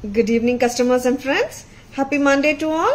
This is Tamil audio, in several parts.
Good evening, customers and friends. Happy Monday to all.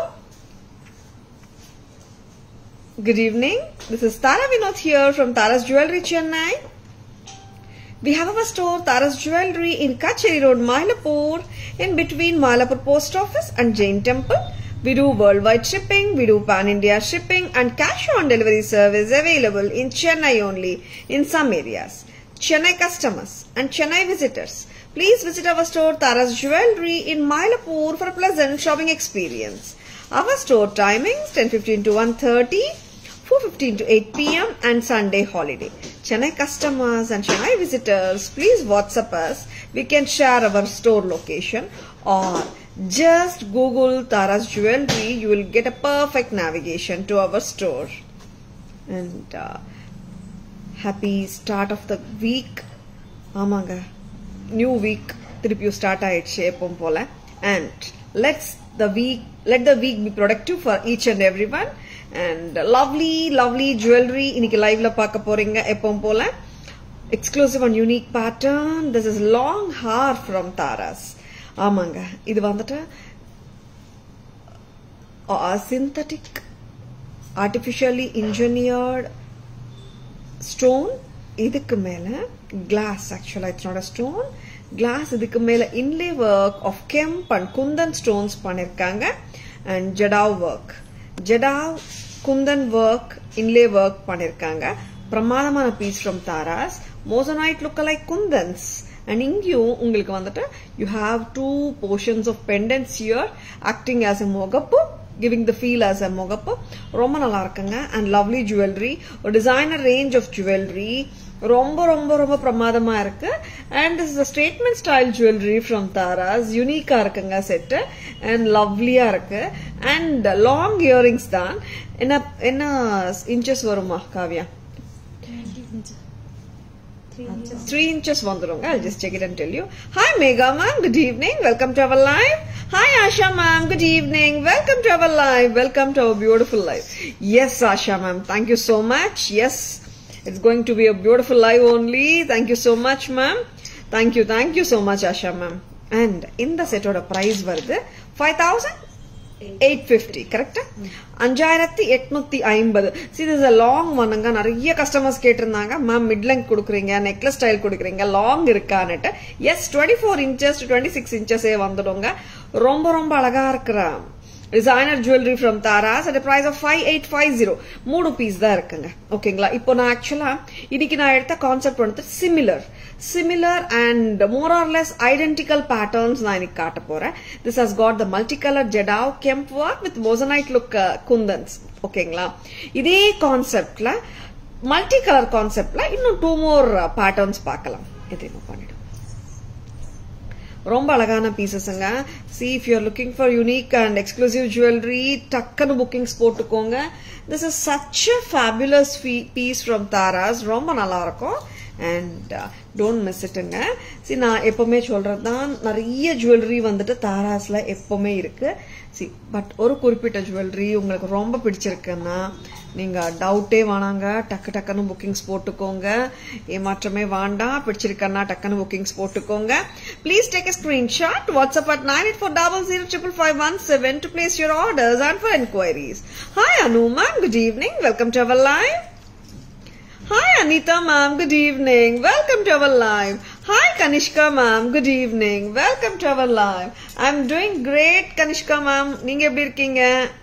Good evening. This is Tara Vinod here from Tara's Jewelry Chennai. We have our store Tara's Jewelry in Kacheri Road, Mylapore, in between Mylapore Post Office and Jain Temple. We do worldwide shipping, we do pan India shipping, and cash on delivery service available in Chennai only in some areas. Chennai customers and Chennai visitors, please visit our store Tara's Jewelry in Mylapore for a pleasant shopping experience. Our store timings 10:15 to 1:30, 4:15 to 8 p.m. and Sunday holiday. Chennai customers and Chennai visitors, please WhatsApp us. We can share our store location or just Google Tara's Jewelry. You will get a perfect navigation to our store. And uh, happy start of the week. ஆமாங்க நியூ வீக் திருப்பியும் ஸ்டார்ட் ஆயிடுச்சு எப்பவும் போல and let's the week let the week be productive for each and every one and lovely lovely jewellery இன்னைக்கு லைவ்ல பார்க்க போறீங்க எப்பவும் போல exclusive and unique pattern this is long haar from Taras ஆமாங்க இது வந்துட்டு சிந்தட்டிக் ஆர்டிஃபிஷியலி இன்ஜினியர்ட் ஸ்டோன் இதுக்கு மேல கிளாஸ் ஆக்சுவலா it's not a stone glass இதுக்கு மேல inlay work of kemp and kundan stones பண்ணிருக்காங்க அண்ட் jadau work jadau kundan work inlay work பண்ணிருக்காங்க பிரமாதமான piece from Taras moissanite look like kundans and இங்கேயும் உங்களுக்கு வந்துட்டு you have two portions of pendants here acting as a முகப்பு giving the feel as a முகப்பு ரொம்ப நல்லா இருக்குங்க அண்ட் லவ்லி ஜுவல்லரி ஒரு டிசைனர் ரேஞ்ச் ஆஃப் ஜுவல்லரி ரொம்ப ரொம்ப ரொம்ப பிரமாதமா இருக்கு and is statement style jewellery from Taras யூனிக்கா இருக்குங்க செட்டு அண்ட் லவ்லியா இருக்கு அண்ட் லாங் இயரிங்ஸ் தான் என்ன என்ன இன்ச்சஸ் வருமா காவியா த்ரீ இன்ச்சஸ் வந்துருங்க I'll just check it and tell you. Hi Mega ma'am, good evening. Welcome to our live. Hi Asha ma'am, good evening. Welcome to our live. Welcome to our beautiful live. Yes Asha ma'am, thank you so much. Yes, it's going to be a beautiful live only. Thank you so much ma'am. Thank you, thank you so much Asha ma'am. And இந்த செட்டோட பிரைஸ் வருது ஃபைவ் தௌசண்ட் எயிட் பிப்டி கரெக்டா அஞ்சாயிரத்தி எட்நூத்தி ஐம்பது இது லாங் ஒன்னுங்க நிறைய கஸ்டமர்ஸ் கேட்டிருந்தாங்க மேம் மிட் லெங்க் கொடுக்குறீங்க நெக்லஸ் ஸ்டைல் கொடுக்குறீங்க லாங் இருக்கான்னுட்டு yes twenty four inches twenty six இன்ச்சஸே வந்துடுங்க ரொம்ப ரொம்ப அழகா இருக்கிற designer jewellery from Taras at price of five eight five zero மூணு பீஸ் தான் இருக்குங்க ஓகேங்களா இப்போ நான் ஆக்சுவலா இன்னைக்கு நான் எடுத்த கான்செப்ட் வந்து similar similar and more or less identical patterns நான் இன்னைக்கு காட்ட போறேன் this has got the multi colour jadau kemp work with moissanite look kundans ஓகேங்களா இதே கான்செப்ட்ல மல்டி கலர் கான்செப்ட்ல இன்னும் டூ மோர் பேட்டர்ன்ஸ் பார்க்கலாம் எதையும் பண்ணிடும் ரொம்ப அழகான பீசஸ்ங்க see if you're looking for unique and exclusive jewellery டக்குன்னு புக்கிங்ஸ் போட்டுக்கோங்க this is such a fabulous piece from Taras ரொம்ப நல்லா இருக்கும் அண்ட் டோன்ட் மிஸ் இட்டுங்க சி நான் எப்பவுமே சொல்றது தான் நிறைய ஜுவல்லரி வந்துட்டு தாராஸ்ல எப்பவுமே இருக்கு சி பட் ஒரு குறிப்பிட்ட ஜுவல்லரி உங்களுக்கு ரொம்ப பிடிச்சிருக்குன்னா நீங்க டவுட்டே வேணாங்க டக்கு டக்குன்னு புக்கிங்ஸ் போட்டுக்கோங்க ஏமாற்றமே வேண்டாம் பிடிச்சிருக்கன்னா டக்குன்னு புக்கிங்ஸ் போட்டுக்கோங்க please take a screenshot WhatsApp at nine eight four double zero triple five one seven to place your orders and for enquiries hi Anu ma'am good evening welcome to our live Hi Anita ma'am, good evening. Welcome to our live. Hi Kanishka ma'am, good evening. Welcome to our live. I'm doing great Kanishka ma'am. நீங்க எப்படி இருக்கீங்க?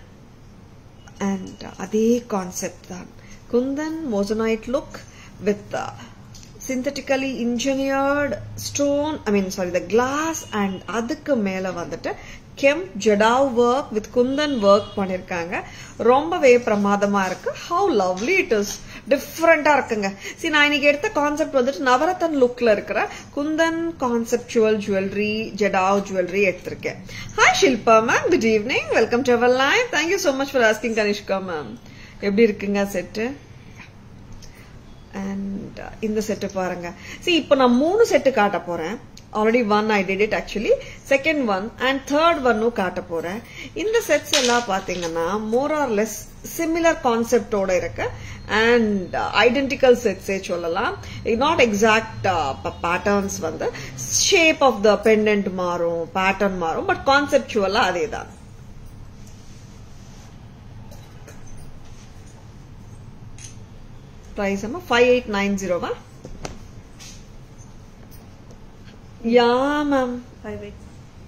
And அதே கான்செப்ட் தான் kundan moissanite look with synthetically engineered stone I mean sorry the glass and அதுக்கு மேல வந்துட்டு kemp jadau work with kundan work பண்ணிருக்காங்க ரொம்பவே பிரமாதமா இருக்கு ஹவு லவ்லி இட் இஸ் டிஃப்ரெண்டா இருக்குங்க சி நான் இன்னைக்கு எடுத்த கான்செப்ட் வந்துட்டு நவரத்தன் லுக்ல இருக்கிற kundan conceptual jewellery jadau jewellery எடுத்திருக்கேன் hi Shilpa ma'am good evening welcome to our live thank you so much for asking Kanishka ma'am எப்படி இருக்குங்க செட்டு அண்ட் இந்த செட்டு பாருங்க see இப்போ நான் மூணு செட்டு காட்ட போறேன் already one I did it actually second one and third ஒன்னும் காட்ட போறேன் இந்த செட்ஸ் எல்லாம் பாத்தீங்கன்னா மோர் ஆர் லெஸ் சிமிலர் கான்செப்டோட இருக்கு அண்ட் ஐடென்டிக்கல் செட்ஸே சொல்லலாம் நாட் எக்ஸாக்ட் பேட்டர்ன்ஸ் வந்து ஷேப் ஆஃப் த பெண்டன்ட் மாறும் பேட்டர்ன் மாறும் பட் கான்செப்டுவலா அதே தான் price அம்மா ஃபைவ் எயிட் நைன் ஜீரோவா யா மேம் ஃபைவ் எயிட்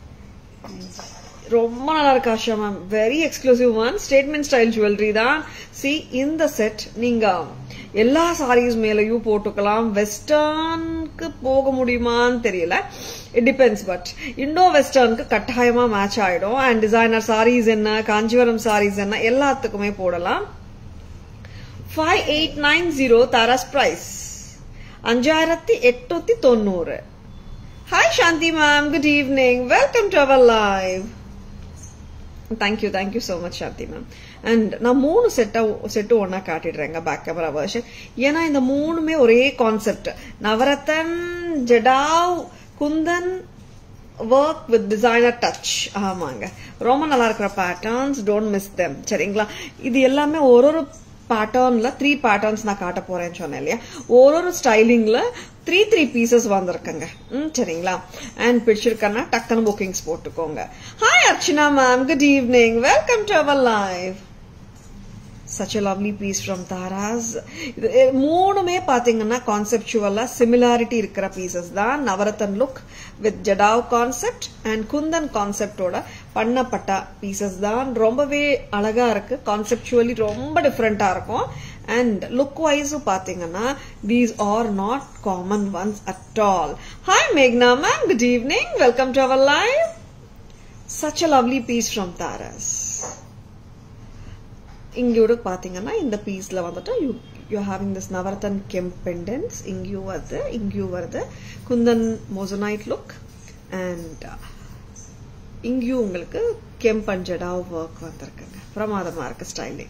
ரொம்ப நல்லா இருக்கு Asha ma'am very exclusive one statement style jewellery தான் சி இந்த செட் நீங்க எல்லா சாரீஸ் மேலயும் போட்டுக்கலாம் வெஸ்டர்னுக்கு போக முடியுமான்னு தெரியல இட் டிபெண்ட்ஸ் பட் இண்டோ வெஸ்டர்னுக்கு கட்டாயமா மேட்ச் ஆயிடும் அண்ட் டிசைனர் சாரீஸ் என்ன காஞ்சிபுரம் சாரீஸ் என்ன எல்லாத்துக்குமே போடலாம் five eight nine zero Taras price அஞ்சாயிரத்தி எட்நூத்தி தொண்ணூறு hi Shanti ma'am good evening welcome to our live thank you thank you so much Shanti ma'am and நான் மூணு செட்டா செட்டு ஒன்னா காட்டிடுறேங்க பேக் கேமரா வெர்ஷன் ஏன்னா இந்த மூணுமே ஒரே concept navratan jadau kundan work with designer touch ஆமாங்க ரொம்ப நல்லா இருக்கிற பேட்டர்ன்ஸ் டோன்ட் மிஸ் தெம் சரிங்களா இது எல்லாமே ஒரு ஒரு பேட்டர்ன்ல த்ரீ பேட்டர்ன்ஸ் நான் காட்ட போறேன்னு சொன்னேன் இல்லையா ஒரு ஒரு ஸ்டைலிங்ல த்ரீ த்ரீ பீசஸ் வந்திருக்குங்க ம் சரிங்களா அண்ட் பிடிச்சிருக்கன்னா டக்குன்னு புக்கிங்ஸ் போட்டுக்கோங்க hi Archana ma'am good evening welcome to our live such a lovely piece from Taras இது எ, மூணுமே பாத்தீங்கன்னா கான்செப்டுவலா சிமிலாரிட்டி இருக்கிற பீசஸ் தான் navratan look with jadau concept and kundan கான்செப்டோட பண்ணப்பட்ட பீசஸ் தான் ரொம்பவே அழகா இருக்கு கான்செப்டுவலி ரொம்ப டிஃப்ரெண்டா இருக்கும் அண்ட் லுக் வைஸும் பாத்தீங்கன்னா these are not common ones at all hi மேக்னா ma'am good evening welcome to our live such a lovely piece from Taras இங்கோட பாத்தீங்கன்னா இந்த பீஸ்ல வந்துட்டு you you having this navratan gem pendants இங்கேயும் வருது இங்கேயும் வருது குந்தன் மோசனைட் லுக் அண்ட் இங்கேயும் உங்களுக்கு கெம் பஞ்சடா ஒர்க் வந்திருக்குங்க பிரமாதமா இருக்கு styling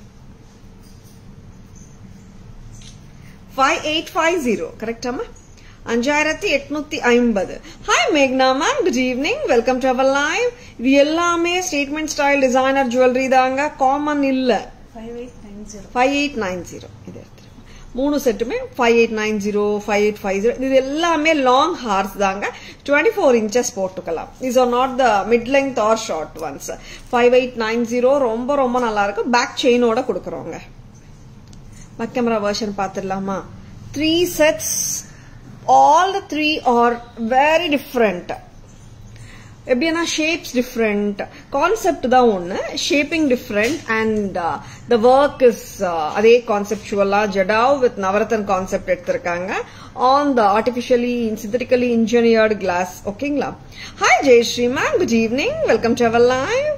five eight five zero கரெக்டாமா அஞ்சாயிரத்தி எட்நூத்தி ஐம்பது ஹாய் மேக்னா ma'am good evening welcome to our live இது எல்லாமே ஸ்டேட்மெண்ட் ஸ்டைல் டிசைனர் ஜுவல்லரி தாங்க காமன் இல்ல five eight nine zero five eight nine zero இது எடுத்துருங்க மூணு செட்டுமே five eight nine zero five eight five zero இது எல்லாமே லாங் ஹார்ஸ் தாங்க டுவெண்ட்டி ஃபோர் இன்ச்சஸ் போட்டுக்கலாம் is or not the mid length or short ones five eight nine zero ரொம்ப ரொம்ப நல்லா இருக்கு பேக் செயினோட கொடுக்குறோங்க பேக் கேமரா வெர்ஷன் பார்த்துடலாமா three sets all the three are very different எப்படின்னா ஷேப்ஸ் டிஃப்ரெண்ட் கான்செப்ட் தான் ஒன்று shaping different and the work is அதே கான்செப்டுவலா ஜடாவ் வித் நவரத்தன் கான்செப்ட் எடுத்திருக்காங்க on the artificially synthetically engineered glass ஓகேங்களா hi Jayashree ma'am good evening welcome to our live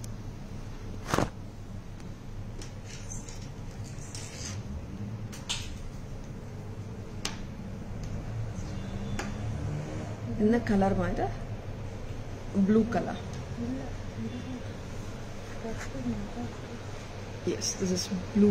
என்ன கலர் மாதிரி blue colour yes this is blue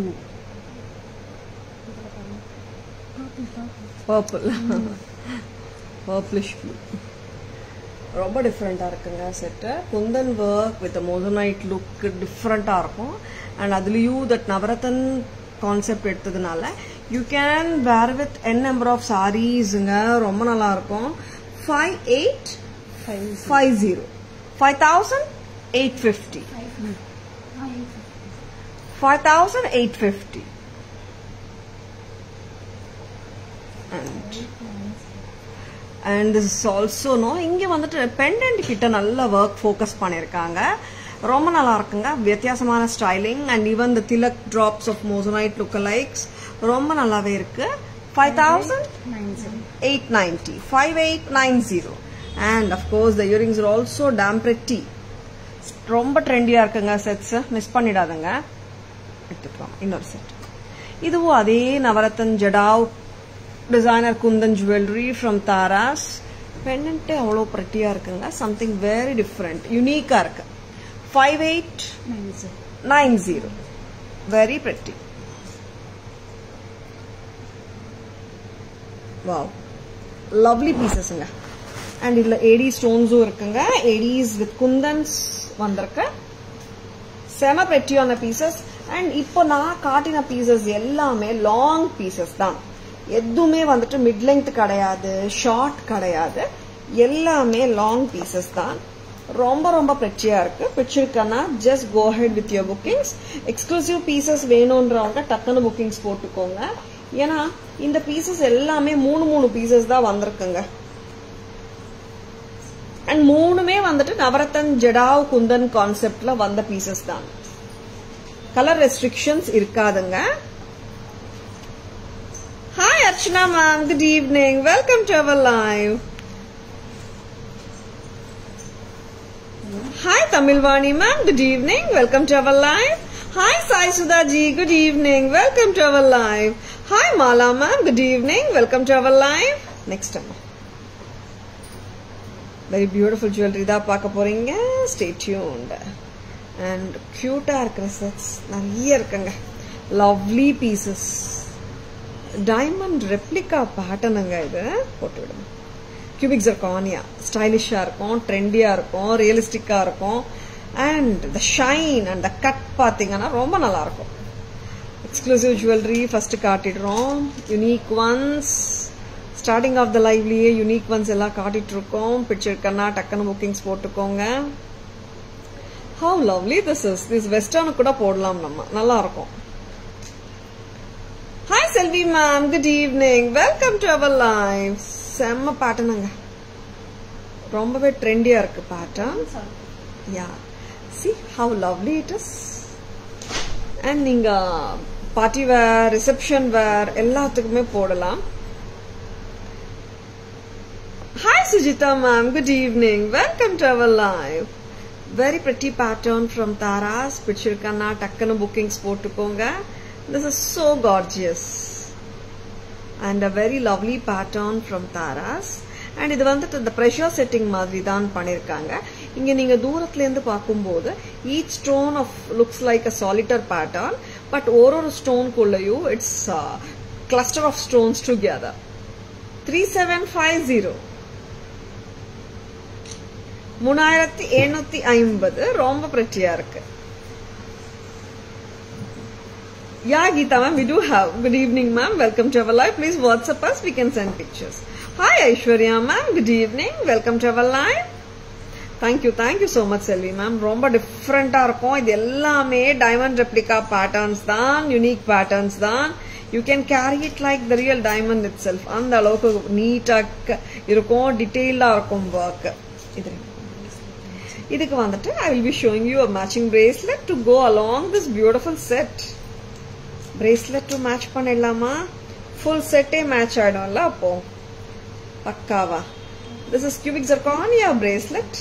purple purplish blue ரொம்ப டிஃப்ரெண்ட்டாக இருக்குங்க set kundan work with moissanite look டிஃப்ரெண்ட்டாக இருக்கும் அண்ட் அதுலேயும் தட் நவரத்தன் கான்செப்ட் எடுத்ததுனால you can wear with n number of சாரீஸுங்க ரொம்ப நல்லா இருக்கும் five eight five five zero five thousand eight fifty five thousand eight fifty and and this is also no இங்கே வந்துட்டு பெண்டன்ட் கிட்ட நல்ல ஒர்க் ஃபோக்கஸ் பண்ணியிருக்காங்க ரொம்ப நல்லா இருக்குங்க வித்தியாசமான styling and even the tilak drops of moissanite look likes ரொம்ப நல்லாவே இருக்கு five thousand nine zero 890 5890 and of course the earrings are also damn pretty ரொம்ப ட்ரெண்டியா இருக்குங்க செட்ஸ் மிஸ் பண்ணிடாதுங்க எடுத்துக்கலாம் இன்னொரு செட் இதுவும் அதே navratan jadau designer kundan jewellery from Taras பெண்டன்ட்டே அவ்வளோ ப்ரெட்டியா இருக்குங்க சம்திங் வெரி டிஃப்ரெண்ட் யூனிக்கா இருக்கு five eight nine zero nine zero very pretty wow lovely பீசஸ்ங்க அண்ட் இதுல ஏடி ஸ்டோன்ஸும் இருக்குங்க ஏடிஸ் வித் குந்தன்ஸ் வந்திருக்கு செம பெட்டியான பீசஸ் அண்ட் இப்போ நான் காட்டின பீசஸ் எல்லாமே லாங் பீசஸ் தான் எதுவுமே வந்துட்டு மிட் லெங்த் கிடையாது ஷார்ட் கிடையாது எல்லாமே லாங் பீசஸ் தான் ரொம்ப ரொம்ப பிரச்சியா இருக்கு பிடிச்சிருக்கன்னா just go ahead with your bookings exclusive pieces வேணுன்றவங்க டக்குன்னு புக்கிங்ஸ் போட்டுக்கோங்க ஏன்னா இந்த பீசஸ் எல்லாமே மூணு மூணு பீசஸ் தான் வந்திருக்குங்க அண்ட் மூணுமே வந்துட்டு நவரத்தன் ஜடாவ் குந்தன் கான்செப்ட்ல வந்த பீசஸ் தான் கலர் ரெஸ்ட்ரிக்ஷன்ஸ் இருக்காதுங்க hi Archana ma'am good evening welcome to our live hi Tamilvani ma'am good evening welcome to our live hi Sai Sudha ji good evening welcome to our live hi Mala ma'am good evening welcome to our live next அம்மா வெரி பியூட்டிஃபுல் ஜுவல்லரி தான் பார்க்க போறீங்க ஸ்டே டியூன்ட் அண்ட் க்யூட்டா இருக்கிற செட்ஸ் நிறைய இருக்குங்க லவ்லி பீசஸ் டைமண்ட் ரெப்ளிகா பேட்டர்னுங்க இது போட்டு விடுங்க கியூபிக் ஜர்கானியா ஸ்டைலிஷா இருக்கும் ட்ரெண்டியா இருக்கும் ரியலிஸ்டிக்கா இருக்கும் and the shine and the cut பார்த்தீங்கன்னா ரொம்ப நல்லா இருக்கும் எக்ஸ்க்ளூசிவ் ஜுவல்லரி ஃபர்ஸ்ட் காட்டிடுறோம் unique ones starting of the லைவ்லயே யூனிக் ஒன்ஸ் எல்லாம் காட்டிட்டு இருக்கோம் பிடிச்சிருக்கன்னா டக்குன்னு புக்கிங்ஸ் போட்டுக்கோங்க how lovely this is this western கூட போடலாம் நம்ம நல்லா இருக்கும் hi Selvi ma'am good evening welcome to our live செம்ம பேட்டர்னுங்க ரொம்பவே ட்ரெண்டியா இருக்கு pattern yeah see how lovely it is and நீங்க பார்ட்டி வேர் ரிசப்ஷன் வேர் எல்லாத்துக்குமே போடலாம் Hi Sujita ma'am, good evening. Welcome to our live. Very pretty pattern from Taras. பிடிச்சிருக்கன்னா டக்குன்னு bookings போட்டுக்கோங்க. This is so gorgeous. And a very lovely pattern from Taras. And இது வந்துட்டு இந்த ப்ரெஷர் செட்டிங் மாதிரி தான் பண்ணியிருக்காங்க இங்க நீங்க தூரத்துல இருந்து பார்க்கும்போது each stone of looks like a solitaire pattern but ஒரு ஒரு ஸ்டோன்குள்ளேயும் it's cluster of stones together three seven five zero மூணாயிரத்தி எழுநூத்தி ஐம்பது ரொம்ப பிரச்சியா இருக்கு Yeah, Geeta ma'am, we do have. Good evening, ma'am. Welcome to our live. Please WhatsApp us. We can send pictures. Hi, Aishwarya ma'am. Good evening. Welcome to our live. Thank you thank you so much Selvi ma'am ரொம்ப டிஃப்ரெண்டா இருக்கும் இது எல்லாமே டைமண்ட் ரெப்ளிகா பேட்டர்ன்ஸ் தான் யூனிக் பேட்டர்ன்ஸ் தான் you can carry it like the real diamond itself அந்த அளவுக்கு நீட்டாக இருக்கும் டீட்டெயில்டா இருக்கும் ஒர்க் இது இதுக்கு வந்துட்டு I will be showing you a matching bracelet to go along this beautiful set bracelet to match பண்ணிடலாமா ஃபுல் செட்டே மேட்ச் ஆயிடும்ல அப்போ பக்காவா this is cubic zirconia bracelet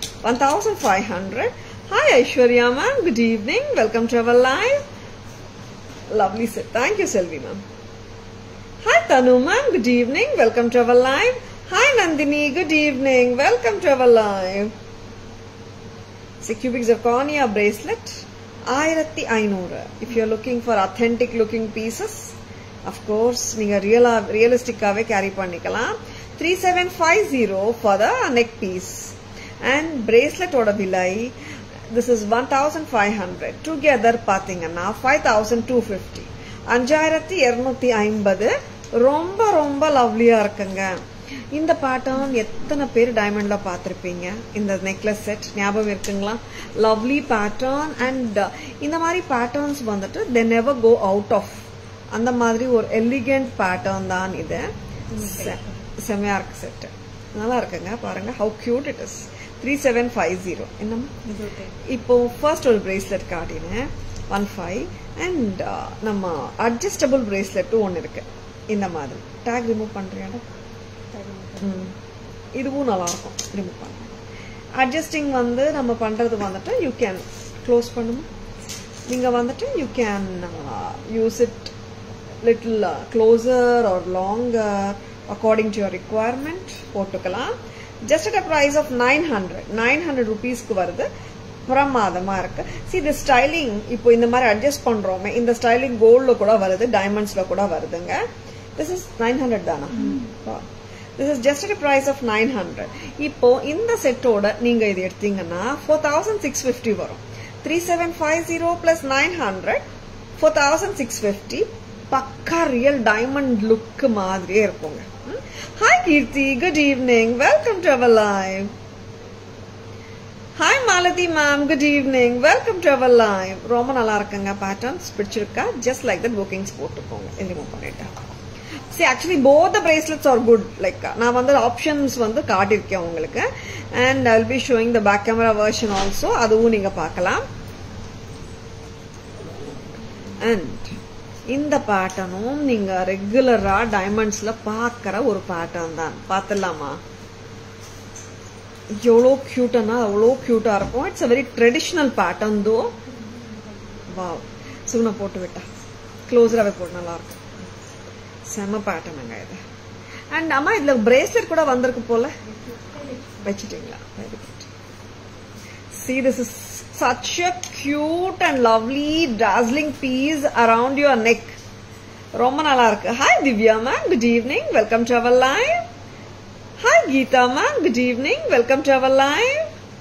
1500 hi aishwarya ma'am good evening welcome to our live lovely set thank you selvi ma'am hi tanu ma'am good evening welcome to our live hi nandini good evening welcome to our live it's a cubic zirconia bracelet ஆயிரத்தி ஐநூறு if you looking for authentic looking pieces of course நீங்க ரியலா ரியலிஸ்டிக்காவே கேரி பண்ணிக்கலாம் three seven five zero for the neck piece and பிரேஸ்லெட்டோட விலை this is one thousand five hundred together பார்த்தீங்கன்னா ஃபைவ் தௌசண்ட் டூ ஃபிஃப்டி அஞ்சாயிரத்தி இருநூத்தி ஐம்பது ரொம்ப ரொம்ப லவ்லியா இருக்குங்க இந்த பேட்டர்ன் எத்தனை பேர் டைமண்ட்ல பார்த்துருப்பீங்க இந்த நெக்லஸ் செட் ஞாபகம் இருக்குங்களா லவ்லி பேட்டர்ன் அண்ட் இந்த மாதிரி பேட்டர்ன்ஸ் வந்துட்டு தெ நெவர் கோ அவுட் ஆஃப் அந்த மாதிரி ஒரு எலிகென்ட் பேட்டர்ன் தான் இது செ- செமையா இருக்கு செட் நல்லா இருக்குங்க பாருங்க how cute it is three seven five zero என்னம்மா இப்போ ஃபர்ஸ்ட் ஒரு பிரேஸ்லெட் காட்டினேன் ஒன் ஃபைவ் அண்ட் நம்ம அட்ஜஸ்டபிள் பிரேஸ்லெட்டும் ஒன்று இருக்கு இந்த மாதிரி டேக் ரிமூவ் பண்றியாடா ம். இதுவும் நல்லா இருக்கும் ரிமூவ் பண்ண அட்ஜஸ்டிங் வந்து நம்ம பண்றது வந்துட்டு யூ கேன் க்ளோஸ் பண்ணுமா நீங்க வந்துட்டு you can use it little closer or longer according to your requirement போட்டுக்கலாம் just at a price of nine hundred nine hundred ருபீஸ்க்கு வருது பிரமாதமா இருக்கு சி இந்த ஸ்டைலிங் இப்போ இந்த மாதிரி அட்ஜஸ்ட் பண்றோமே இந்த ஸ்டைலிங் கோல்ட்ல கூட வருது டைமண்ட்ஸ்ல கூட வருதுங்க திஸ் இஸ் நைன் ஹண்ட்ரட் தானா this is just a price of nine hundred இப்போ இந்த செட்டோட நீங்க இது எடுத்தீங்கன்னா ஃபோர் தௌசண்ட் சிக்ஸ் ஃபிஃப்டி வரும் three seven five zero plus nine hundred four thousand six fifty பக்கா ரியல் டைமண்ட் லுக் மாதிரியே இருக்குங்க hi Keerthi good evening welcome to our live hi Malathi ma'am good evening welcome to our live ரொம்ப நல்லா இருக்குங்க பேட்டர்ன்ஸ் பிடிச்சிருக்கா ஜஸ்ட் லைக் தட் புக்கிங்ஸ் போட்டுக்கோங்க ரிமூவ் பண்ணிட்டேன் see actually both the bracelets are good like நான் வந்து ஆப்ஷன்ஸ் வந்து காட்டியிருக்கேன் உங்களுக்கு and I will be showing the back camera version also அதுவும் நீங்க பார்க்கலாம் அண்ட் இந்த பேட்டர்னும் நீங்க ரெகுலரா டைமண்ட்ஸ்ல பார்க்குற ஒரு பேட்டர்ன் தான் பார்த்துடலாமா எவ்வளோ க்யூட்டானா அவ்வளோ க்யூட்டா இருக்கும் it's a very traditional pattern though wow Suguna போட்டு விட்டா க்ளோஸராகவே போட்டு நல்லா இருக்கும் செம பேட்டர்னுங்க இது அண்ட் அம்மா இதுல பிரேஸ்லெட் கூட வந்திருக்கு போல வச்சுட்டீங்களா very good See, this is such a cute and lovely dazzling piece around your neck. ரொம்ப நல்லா இருக்கு hi Divya ma'am good evening welcome to our live hi Geetha ma'am good evening welcome to our live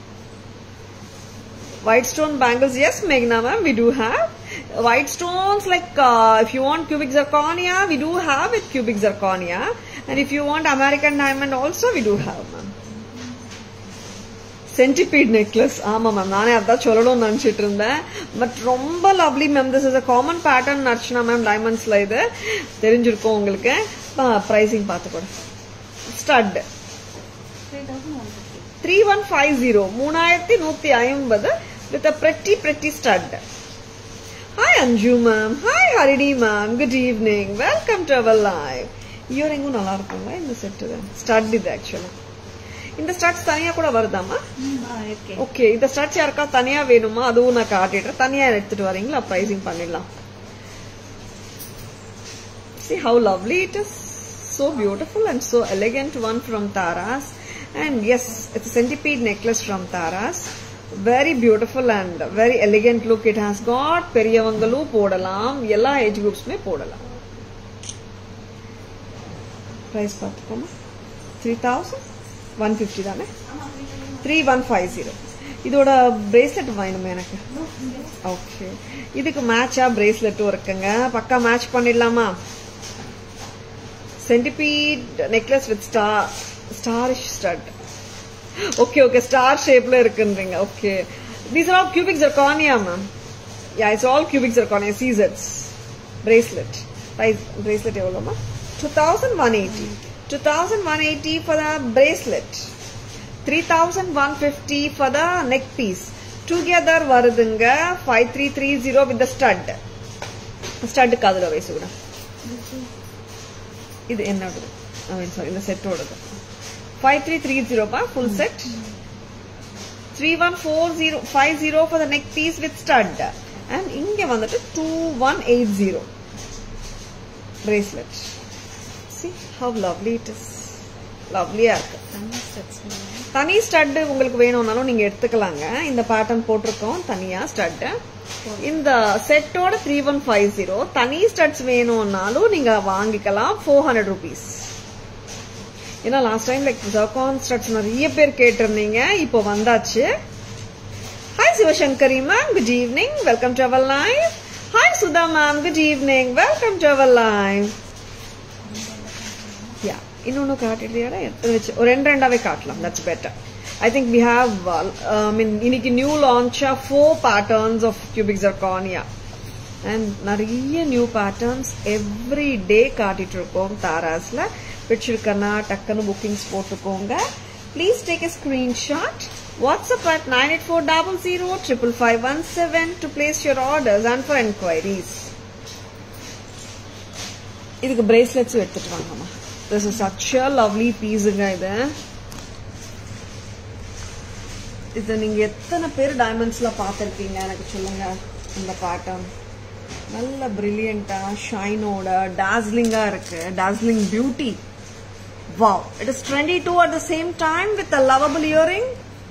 white stone bangles yes meghna ma'am we do have white stones like uh, if you want cubic zirconia we do have with cubic zirconia and if you want american diamond also we do have ma'am centipede necklace ஆமா மேம் நானே அதான் சொல்லணும்னு நினைச்சிட்டு இருந்தேன் பட் ரொம்ப lovely ma'am this is a common pattern Archana ma'am டைமண்ட்ஸ்ல இது தெரிஞ்சிருக்கும் உங்களுக்கு ப்ரைசிங் பார்த்து கூட stud three thousand one fifty three one five zero மூணாயிரத்தி நூத்தி ஐம்பது with a pretty pretty stud hi Anju ma'am hi Harini ma'am good evening welcome to our live இயரிங்கும் நல்லா இருக்குங்க இந்த செட்டு ஸ்டட் இது ஆக்சுவலா இந்த ஸ்டட்ஸ் தனியா கூட வருதாமா ஓகே ஓகே இந்த ஸ்டட்ஸ் யாருக்கா தனியா வேணுமா அதுவும் நான் காட்டிடுறேன் தனியா எடுத்துட்டு வரீங்களா ப்ரைசிங் பண்ணிடலாம் See how lovely it is. So beautiful and so elegant one from Taras. And yes, it's a centipede necklace from Taras. Very beautiful and very elegant look it has got. பெரியவங்களு போடலாம் எல்லா ஏஜ் குரூப்ஸ்மே போடலாம் ப்ரைஸ் பார்த்துக்கோமா த்ரீ தௌசண்ட் ஒன் ஃபிஃப்டி தானே த்ரீ ஒன் ஃபைவ் ஜீரோ இதோட பிரேஸ்லெட் வேணுமே எனக்கு ஓகே இதுக்கு மேட்சா பிரேஸ்லெட்டும் இருக்குங்க பக்கா மேட்ச் பண்ணிடலாமா centipede necklace with star starish stud okay okay star ஷேப்ல இருக்குன்றீங்க okay these are all cubic zirconia ma'am yeah it's all cubic zirconia சீசட்ஸ் பிரேஸ்லெட் ப்ரைஸ் பிரேஸ்லெட் எவ்வளோமா two thousand one eighty two thousand one eighty for the bracelet three thousand one fifty for the neck piece together வருதுங்க five three three zero with the stud ஸ்டட்டுக்கு அதில் வயசு கூட இது என்னோடது சாரி இந்த செட்டோடது ஃபைவ் த்ரீ த்ரீ ஜீரோப்பா full set three one four zero five zero for the neck piece with stud and இங்க வந்துட்டு two one eight zero bracelet see how lovely it is லவ்லியா இருக்கு தனி ஸ்டெப்ஸ் தனி ஸ்டட் உங்களுக்கு வேணும்னாலும் நீங்க எடுத்துக்கலாங்க இந்த பேட்டர்ன் போட்டிருக்கோம் தனியா ஸ்டட் இந்த செட்டோட த்ரீ ஒன் ஃபைவ் ஜீரோ தனி ஸ்டட்ஸ் வேணும்னாலும் நீங்க வாங்கிக்கலாம் ஃபோர் ஹண்ட்ரட் ருபீஸ் ஏன்னா last time like zircon studs நிறைய பேர் கேட்டிருந்தீங்க இப்போ வந்தாச்சு hi Sivasankari ma'am good evening welcome to our live hi Sudha ma'am good evening welcome to our live yeah இன்னொன்னு காட்டிடுறியாடா எடுத்து வச்சு ஒரு ரெண்டு ரெண்டாவே காட்டலாம் that's better I think we have I mean இன்னைக்கு நியூ லான்ச்சா four patterns of cubic zirconia and நிறைய நியூ பேட்டர்ன்ஸ் எவ்ரி டே காட்டிட்டு இருக்கோம் தாராஸ்ல பிடிச்சிருக்கனா டக்குன்னு புக்கிங்ஸ் போட்டுக்கோங்க please take a screenshot WhatsApp at nine eight four double zero triple five one seven to place your orders and for enquiries இதுக்கு பிரேஸ்லெட்ஸும் எடுத்துட்டு வாங்கம்மா this is such a lovely பீஸுங்க இது இது நீங்க எத்தனை பேர் டைமண்ட்ஸ்ல பார்த்துருக்கீங்க எனக்கு சொல்லுங்க இந்த பேட்டர்ன் நல்ல பிரில்லியண்டா ஷைனோட டாஸ்லிங்கா இருக்கு dazzling beauty wow it is twenty two at the same time with a lovable earring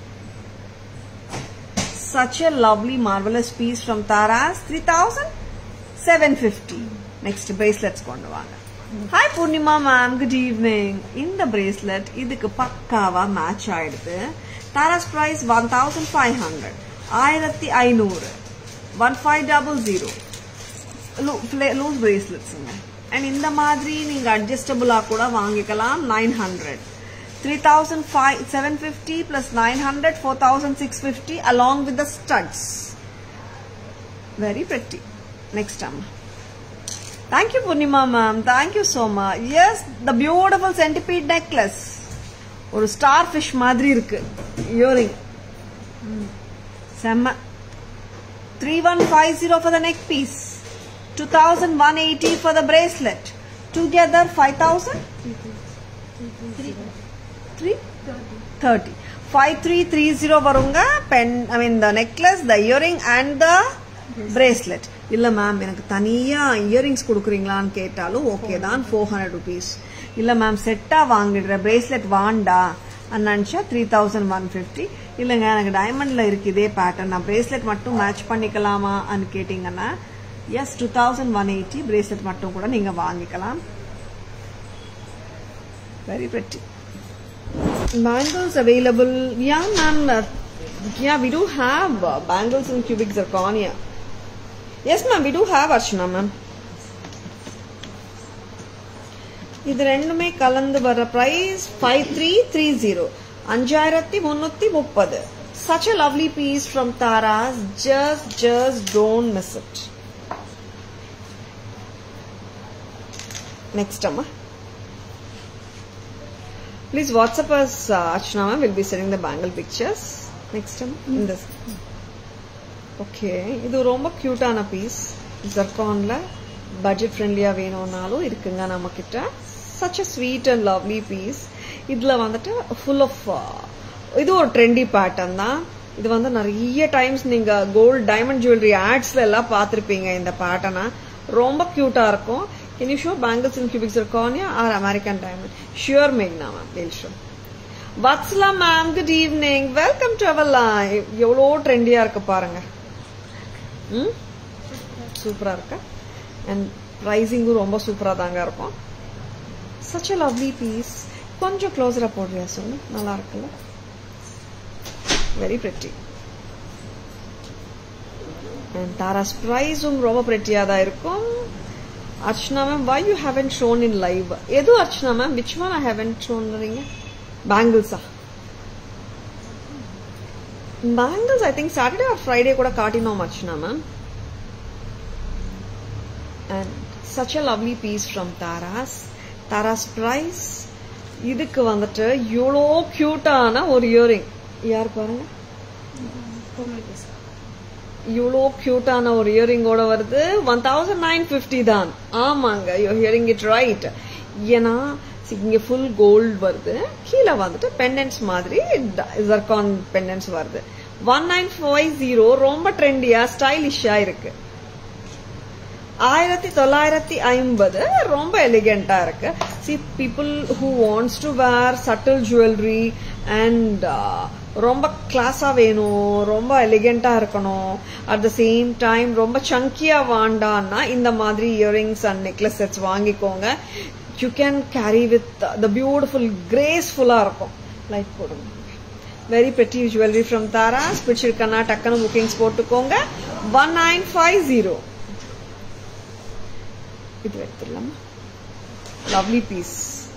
such a lovely marvelous piece from Taras 3750 next bracelets கொண்டு வாங்க hi Poornima ma'am good evening இந்த பிரேஸ்லெட் இதுக்கு பக்காவா மேட்ச் ஆயிடுது Taaras price one thousand five hundred ஆயிரத்தி ஐநூறு one five double zero loose பிரேஸ்லெட்ஸுங்க அண்ட் இந்த மாதிரி நீங்க அட்ஜஸ்டபுளா கூட வாங்கிக்கலாம் nine hundred three thousand five seven fifty plus nine hundred four thousand six fifty along with the studs very pretty next time thank you purnima ma'am thank you so much yes the beautiful centipede necklace ஒரு ஸ்டார் ஃபிஷ் மாதிரி இருக்கு இயரிங் செம்ம three one five zero for the neck piece two thousand one eighty for the bracelet together five thousand three thirty five three three zero வருங்க பென் I mean the necklace the earring and the bracelet இல்ல மேம் எனக்கு தனியா இயரிங்ஸ் கொடுக்குறீங்களான்னு கேட்டாலும் ஓகே தான் ஃபோர் ஹண்ட்ரட் ருபீஸ் இல்ல மேம் செட்டா வாங்கிடுற பிரேஸ்லெட் வாண்டா நினச்சா த்ரீ தௌசண்ட் ஒன் ஃபிஃப்டி இல்லைங்க எனக்கு டைமண்ட்ல இருக்கு இதே பேட்டர்ன் நான் பிரேஸ்லெட் மட்டும் மேட்ச் பண்ணிக்கலாமான்னு கேட்டிங்கன்னா yes two thousand one eighty bracelet மட்டும் கூட நீங்க வாங்கிக்கலாம் very pretty bangles available yeah ma'am uh, yeah we do have uh, bangles in cubic zirconia yes ma'am we do have archana ma'am இது ரெண்டுமே கலந்து வர price five three three zero அஞ்சாயிரத்தி முன்னூத்தி முப்பது such a lovely piece from Tara's just just don't miss it next amma Please WhatsApp us, uh, Archana ma'am. We'll be sending the bangle pictures. Next time in this. Okay. இது ரொம்ப கியூட்டான பீஸ் ஜர்கான்ல பட்ஜெட் ஃப்ரெண்ட்லியா வேணும்னாலும் இருக்குங்க நம்ம கிட்ட such a sweet and lovely piece இதுல வந்துட்டு ஃபுல் ஆஃப் இது ஒரு ட்ரெண்டி பேட்டர்ன் தான் இது வந்து நிறைய டைம்ஸ் நீங்க கோல்ட் டைமண்ட் ஜுவல்லரி ஆட்ஸ்ல எல்லாம் பார்த்திருப்பீங்க இந்த பேட்டர்னை ரொம்ப கியூட்டா இருக்கும் Can you show bangles in cubic zirconia or American diamond? Sure, Meghna ma'am. We'll show. Vatsala ma'am, good evening. Welcome to our live. எவ்வளோ ட்ரெண்டியா இருக்கு பாருங்க ம் சூப்பரா இருக்கு அண்ட் ப்ரைஸிங்கும் ரொம்ப சூப்பரா தாங்க இருக்கும் சச் a lovely பீஸ் கொஞ்சம் க்ளோஸரா போடுறியா சொல்லு நல்லா இருக்குல்ல வெரி pretty அண்ட் தாராஸ் ப்ரைஸும் ரொம்ப pretty-ஆ தான் இருக்கும் Archana ma'am, why you haven't shown in live? Edu Archana ma'am, which one I haven't shown ringa? Bangles ah. Bangles, I think Saturday or Friday கூட காட்டினோம் Archana ma'am. And such a lovely piece from Taras. Taras price. இதுக்கு வந்துட்டு இவ்வளோ கியூட்டான ஒரு இயரிங் யார் பாருங்க இவ்வளோ கியூட்டான ஒரு இயரிங்கோட வருது ஒன் தௌசண்ட் நைன் ஃபிஃப்டி தான் ஆமாங்க யூ ஹியரிங் இட் ரைட் ஏன்னா இங்க ஃபுல் கோல்டு வருது கீழே வந்துட்டு பெண்டன்ஸ் மாதிரி ஜர்கான் பெண்டன்ஸ் வருது ஒன் நைன் ஃபைவ் ஜீரோ ரொம்ப ட்ரெண்டியா ஸ்டைலிஷா இருக்கு ஆயிரத்தி தொள்ளாயிரத்தி ஐம்பது ரொம்ப எலிகென்டா இருக்கு see people who wants to wear subtle jewellery and ரொம்ப கிளாஸா வேணும் ரொம்ப எலிகென்ட்டா இருக்கணும் அட் த சேம் டைம் ரொம்ப சங்கியா வாண்டான்னா இந்த மாதிரி இயரிங்ஸ் அண்ட் நெக்லஸ் செட்ஸ் வாங்கிக்கோங்க you can carry with the beautiful கிரேஸ்ஃபுல்லா இருக்கும் லைட் போடுங்க வெரி பெட்டி ஜுவல்லரி ஃப்ரம் தாராஸ் பிடிச்சிருக்கனா டக்குன்னு புக்கிங்ஸ் போட்டுக்கோங்க ஒன் நைன் ஃபைவ் ஜீரோ இது எடுத்துடலாமா lovely piece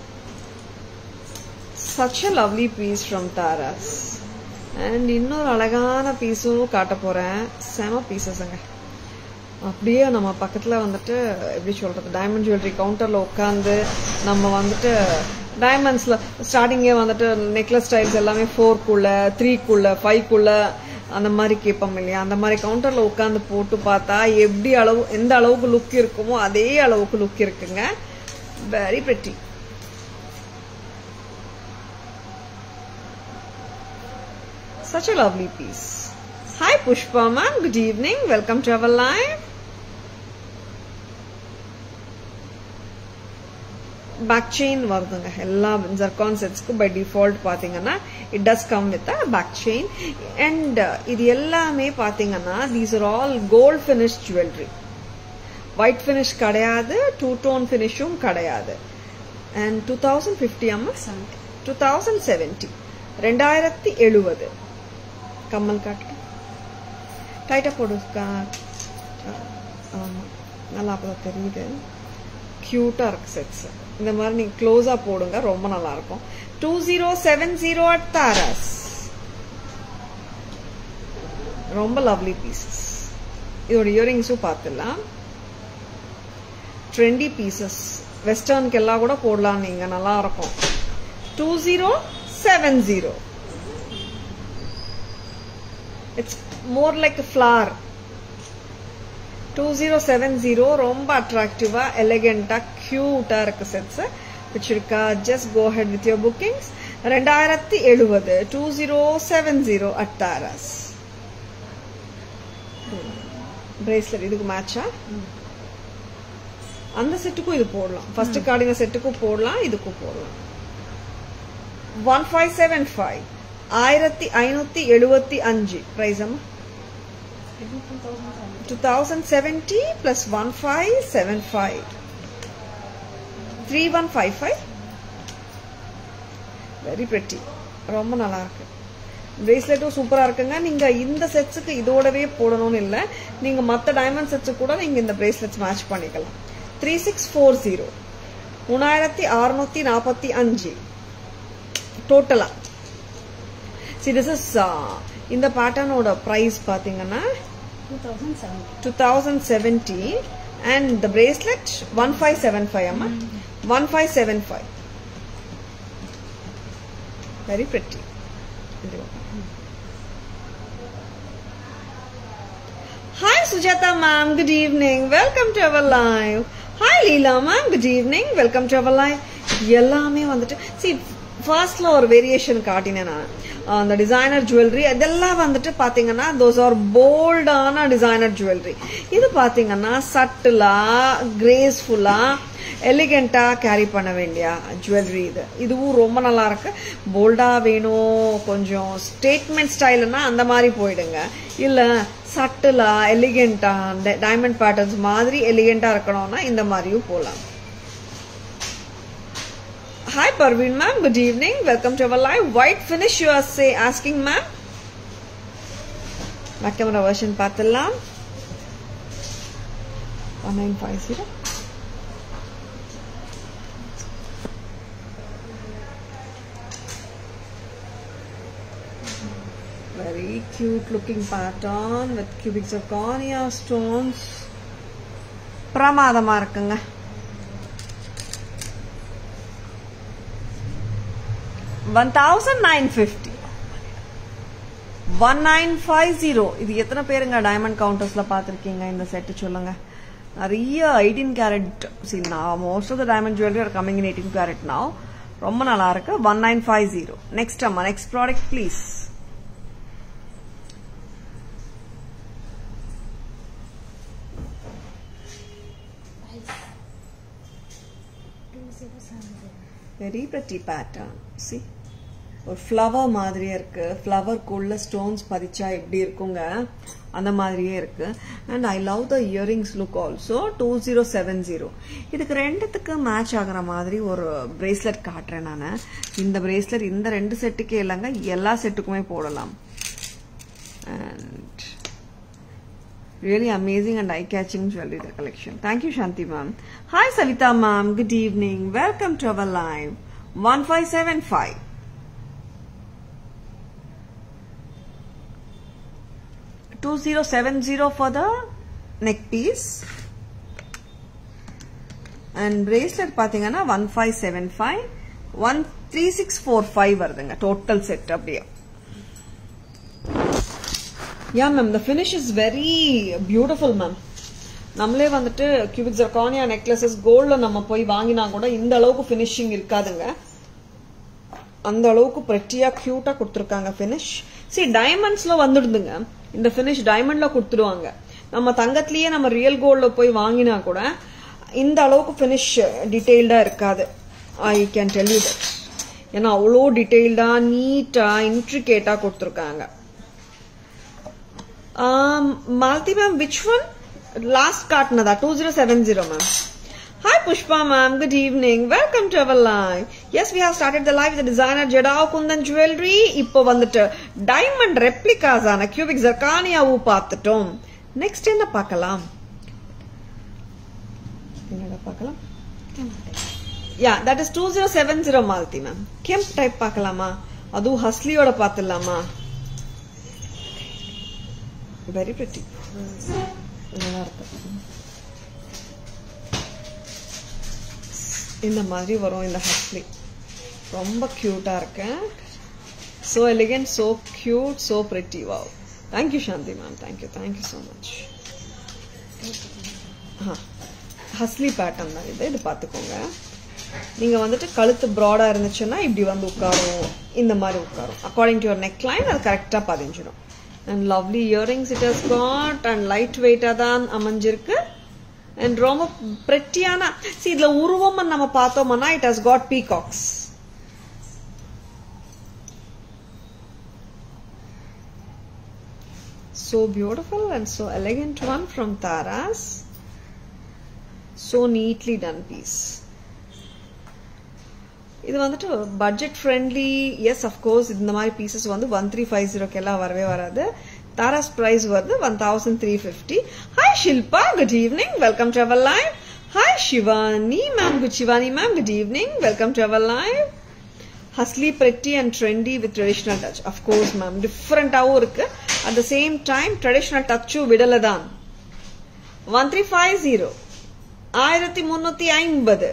such a lovely piece from Tara's and இன்னொரு அழகான பீஸும் காட்ட போறேன் செம பீசஸ்ங்க அப்படியே நம்ம பக்கத்துல வந்துட்டு எப்படி சொல்றது டைமண்ட் ஜுவல்லரி கவுண்டர்ல உட்காந்து நம்ம வந்துட்டு டைமண்ட்ஸ்ல ஸ்டார்டிங்கே வந்துட்டு நெக்லஸ் ஸ்டைல்ஸ் எல்லாமே ஃபோர்க்குள்ள த்ரீக்குள்ள ஃபைவ்க்குள்ள அந்த மாதிரி கேட்போம் இல்லையா அந்த மாதிரி கவுண்டர்ல உட்காந்து போட்டு பார்த்தா எப்படி அளவு எந்த அளவுக்கு லுக் இருக்குமோ அதே அளவுக்கு லுக் இருக்குங்க very pretty Such a lovely piece. Hi Pushpa ma'am, good evening. Welcome to our live. Back chain வருதுங்க எல்லா ஜர்கான் செட்ஸ்க்கும் பை டிஃபால்ட் பார்த்தீங்கன்னா it does come with a back chain and இது எல்லாமே பார்த்தீங்கன்னா these are all gold finish jewellery white finish கிடையாது டூ டோன் ஃபினிஷும் கிடையாது அண்ட் டூ தௌசண்ட் ஃபிஃப்டி அம்மா செவன்டி டூ தௌசண்ட் செவன்டி ரெண்டாயிரத்தி எழுபது கம்மல் காட்டு டைட்டாக போடுக்கா ஆமாம் நல்லா அப்போ தெரியுது க்யூட்டாக இருக்கு செட்ஸ் இந்த மாதிரி நீங்கள் க்ளோஸாக போடுங்க ரொம்ப நல்லா இருக்கும் two zero seven zero at Tara's ரொம்ப லவ்லி பீசஸ் இதோட இயரிங்ஸும் பார்த்துடலாம் ட்ரெண்டி பீசஸ் வெஸ்டர்னுக்கு எல்லாம் கூட போடலாம் நீங்க நல்லா இருக்கும் two zero seven zero it's more like flare two zero seven zero ரொம்ப அட்ராக்டிவா எலிகெண்டா கியூட்டா இருக்கு செட்ஸ் பிடிச்சிருக்கா just go ahead with your bookings ரெண்டாயிரத்தி எழுபது two zero seven zero at Taaras bracelet இதுக்கு மேட்சா அந்த செட்டுக்கும் இது போடலாம் ஃபர்ஸ்ட் கார்டின செட்டுக்கும் போடலாம் இதுக்கும் போடலாம் ஒன் ஃபைவ் செவன் ஃபைவ் ஆயிரத்தி ஐநூத்தி எழுபத்தி அஞ்சு பிரைஸ் அம்மா இது two thousand seven two thousand seventy plus one five seven five three one five five very pretty ரொம்ப நல்லா இருக்கு பிரேஸ்லெட்டும் சூப்பரா இருக்குங்க நீங்க இந்த செட்ஸுக்கு இதோடவே போடணும்னு இல்லை நீங்க மற்ற டைமண்ட் செட்ஸுக்கு கூட நீங்க இந்த பிரேஸ்லெட்ஸ் மேட்ச் பண்ணிக்கலாம் த்ரீ சிக்ஸ் ஃபோர் ஜீரோ மூணாயிரத்தி அறுநூத்தி நாற்பத்தி அஞ்சு டோட்டலா சி திஸ் இஸ் இந்த பேட்டர்னோட ப்ரைஸ் பாத்தீங்கன்னா two thousand seventy two thousand seventy and the bracelet one five seven five அம்மா one five seven five very pretty Hi Sujata ma'am, good evening. Welcome to our live. Hi Leela ma'am, good evening. Welcome to our live. எல்லாமே வந்துட்டு see ஃபர்ஸ்ட்ல ஒரு வேரியேஷன் காட்டினேன் நான் அந்த டிசைனர் ஜுவல்லரி அதெல்லாம் வந்துட்டு பாத்தீங்கன்னா தோஸ் ஆர் போல்டான டிசைனர் ஜுவல்லரி இது பாத்தீங்கன்னா சட்டிலா கிரேஸ்ஃபுல்லா எலிகெண்டா கேரி பண்ண வேண்டிய ஜுவல்லரி இது இதுவும் ரொம்ப நல்லா இருக்கு போல்டா வேணும் கொஞ்சம் ஸ்டேட்மெண்ட் ஸ்டைல்னா அந்த மாதிரி போயிடுங்க இல்ல சட்டிலா எலிகெண்டா டைமண்ட் பேட்டர்ன்ஸ் மாதிரி எலிகெண்டா இருக்கணும்னா இந்த மாதிரியும் போலாம் Hi Parveen ma'am, good evening. Welcome to our live. White finish you are say asking ma'am. Back camera version பார்த்துடலாம் 1950 Very cute looking pattern with cubic zirconia stones. பிரமாதமா இருக்குங்க one thousand nine fifty one nine five zero இது எத்தனை பேருங்க டைமண்ட் கவுண்டர்ஸ்ல பார்த்துருக்கீங்க இந்த செட்டு சொல்லுங்க நிறைய எயிட்டீன் கேரட் சி நான் most of the diamond jewellery are coming in eighteen carat now ரொம்ப நல்லா இருக்கு one nine five zero next அம்மா next product please two zero seven zero very pretty pattern see ஒரு ஃப்ளவர் மாதிரியே இருக்கு ஃப்ளவர்க்குள்ள ஸ்டோன்ஸ் பதிச்சா எப்படி இருக்குங்க அந்த மாதிரியே இருக்கு and I love the earrings look also two zero seven zero இதுக்கு ரெண்டுத்துக்கு மேட்ச் ஆகுற மாதிரி ஒரு பிரேஸ்லெட் காட்டுறேன் நான் இந்த பிரேஸ்லெட் இந்த ரெண்டு செட்டுக்கே இல்லைங்க எல்லா செட்டுக்குமே போடலாம் and Really amazing and eye-catching jewelry collection. Thank you, Shanti ma'am. Hi, Savita ma'am. Good evening. Welcome to our live. 1575. Two zero seven zero for the neck piece. And bracelet பார்த்தீங்கன்னா one five seven five one three six four five வருதுங்க டோட்டல் செட் அப்படியே yeah ma'am the finish is very beautiful ma'am நம்மளே வந்துட்டு கியூபிக் ஜர்கானியா நெக்லஸஸ் கோல்டில் நம்ம போய் வாங்கினா கூட இந்த அளவுக்கு ஃபினிஷிங் இருக்காதுங்க அந்த அளவுக்கு pretty-ஆ கியூட்டா கொடுத்துருக்காங்க ஃபினிஷ் சரி டைமண்ட்ஸ்ல வந்துடுதுங்க இந்த ஃபினிஷ் டைமண்ட்ல கொடுத்துடுவாங்க நம்ம தங்கத்திலேயே நம்ம ரியல் கோல்ட்ல போய் வாங்கினா கூட இந்த அளவுக்கு ஃபினிஷ் டீட்டெயில்டா இருக்காது I can tell you that ஏன்னா அவ்வளோ டீட்டெயில்டா நீட்டா இன்ட்ரிகேட்டா கொடுத்துருக்காங்க Um, Malti ma'am, which one? Last காட்டினதா two zero seven zero ma'am Hi Pushpa ma'am, good evening. Welcome to our live. Yes, we have started the live with the designer Jedao Kundan Jewelry. இப்போ வந்துட்டு டைமண்ட் ரெப்ளிகாஸ் ஆன கியூபிக் ஜர்கானியாவும் பார்த்துட்டோம் நெக்ஸ்ட் என்ன பார்க்கலாம் என்னடா பார்க்கலாம் yeah that is two zero seven zero Malti ma'am kemp type பார்க்கலாமா அதுவும் ஹஸ்லியோட பார்த்துடலாமா வெரி பிரிட்டி நல்லா இருக்கு இந்த மாதிரி வரும் இந்த ஹஸ்லி ரொம்ப க்யூட்டா இருக்கு so elegant so cute so pretty wow thank you Shanthi ma'am thank you thank you so much hasli pattern தான் இது இது பார்த்துக்கோங்க நீங்கள் வந்துட்டு கழுத்து ப்ராடாக இருந்துச்சுன்னா இப்படி வந்து உட்காரும் இந்த மாதிரி உட்காரும் according to your neck line அது கரெக்டாக பதிஞ்சிடும் and lovely earrings it has got and light வெயிட்டாக தான் அமைஞ்சிருக்கு அண்ட் ரொம்ப பிரெட்டியான சி இதுல உருவம் நம்ம பார்த்தோம்னா it has got peacocks so beautiful and so elegant one from Taras so neatly done piece இது வந்துட்டு பட்ஜெட் ஃப்ரெண்ட்லி எஸ் அஃப்கோர்ஸ் இந்த மாதிரி பீசஸ் வந்து ஒன் த்ரீ ஃபைவ் ஜீரோக்கெல்லாம் வரவே வராது தாராஸ் பிரைஸ் வருது one thousand three fifty hi Shilpa good evening welcome to our live hi Shivani ma'am good Shivani ma'am good evening welcome to our live hasli pretty and trendy with traditional touch of course ma'am டிஃப்ரெண்டாகவும் இருக்கு at the same time traditional டச்சும் விடல தான் ஒன் த்ரீ ஃபைவ் ஜீரோ ஆயிரத்தி முன்னூத்தி ஐம்பது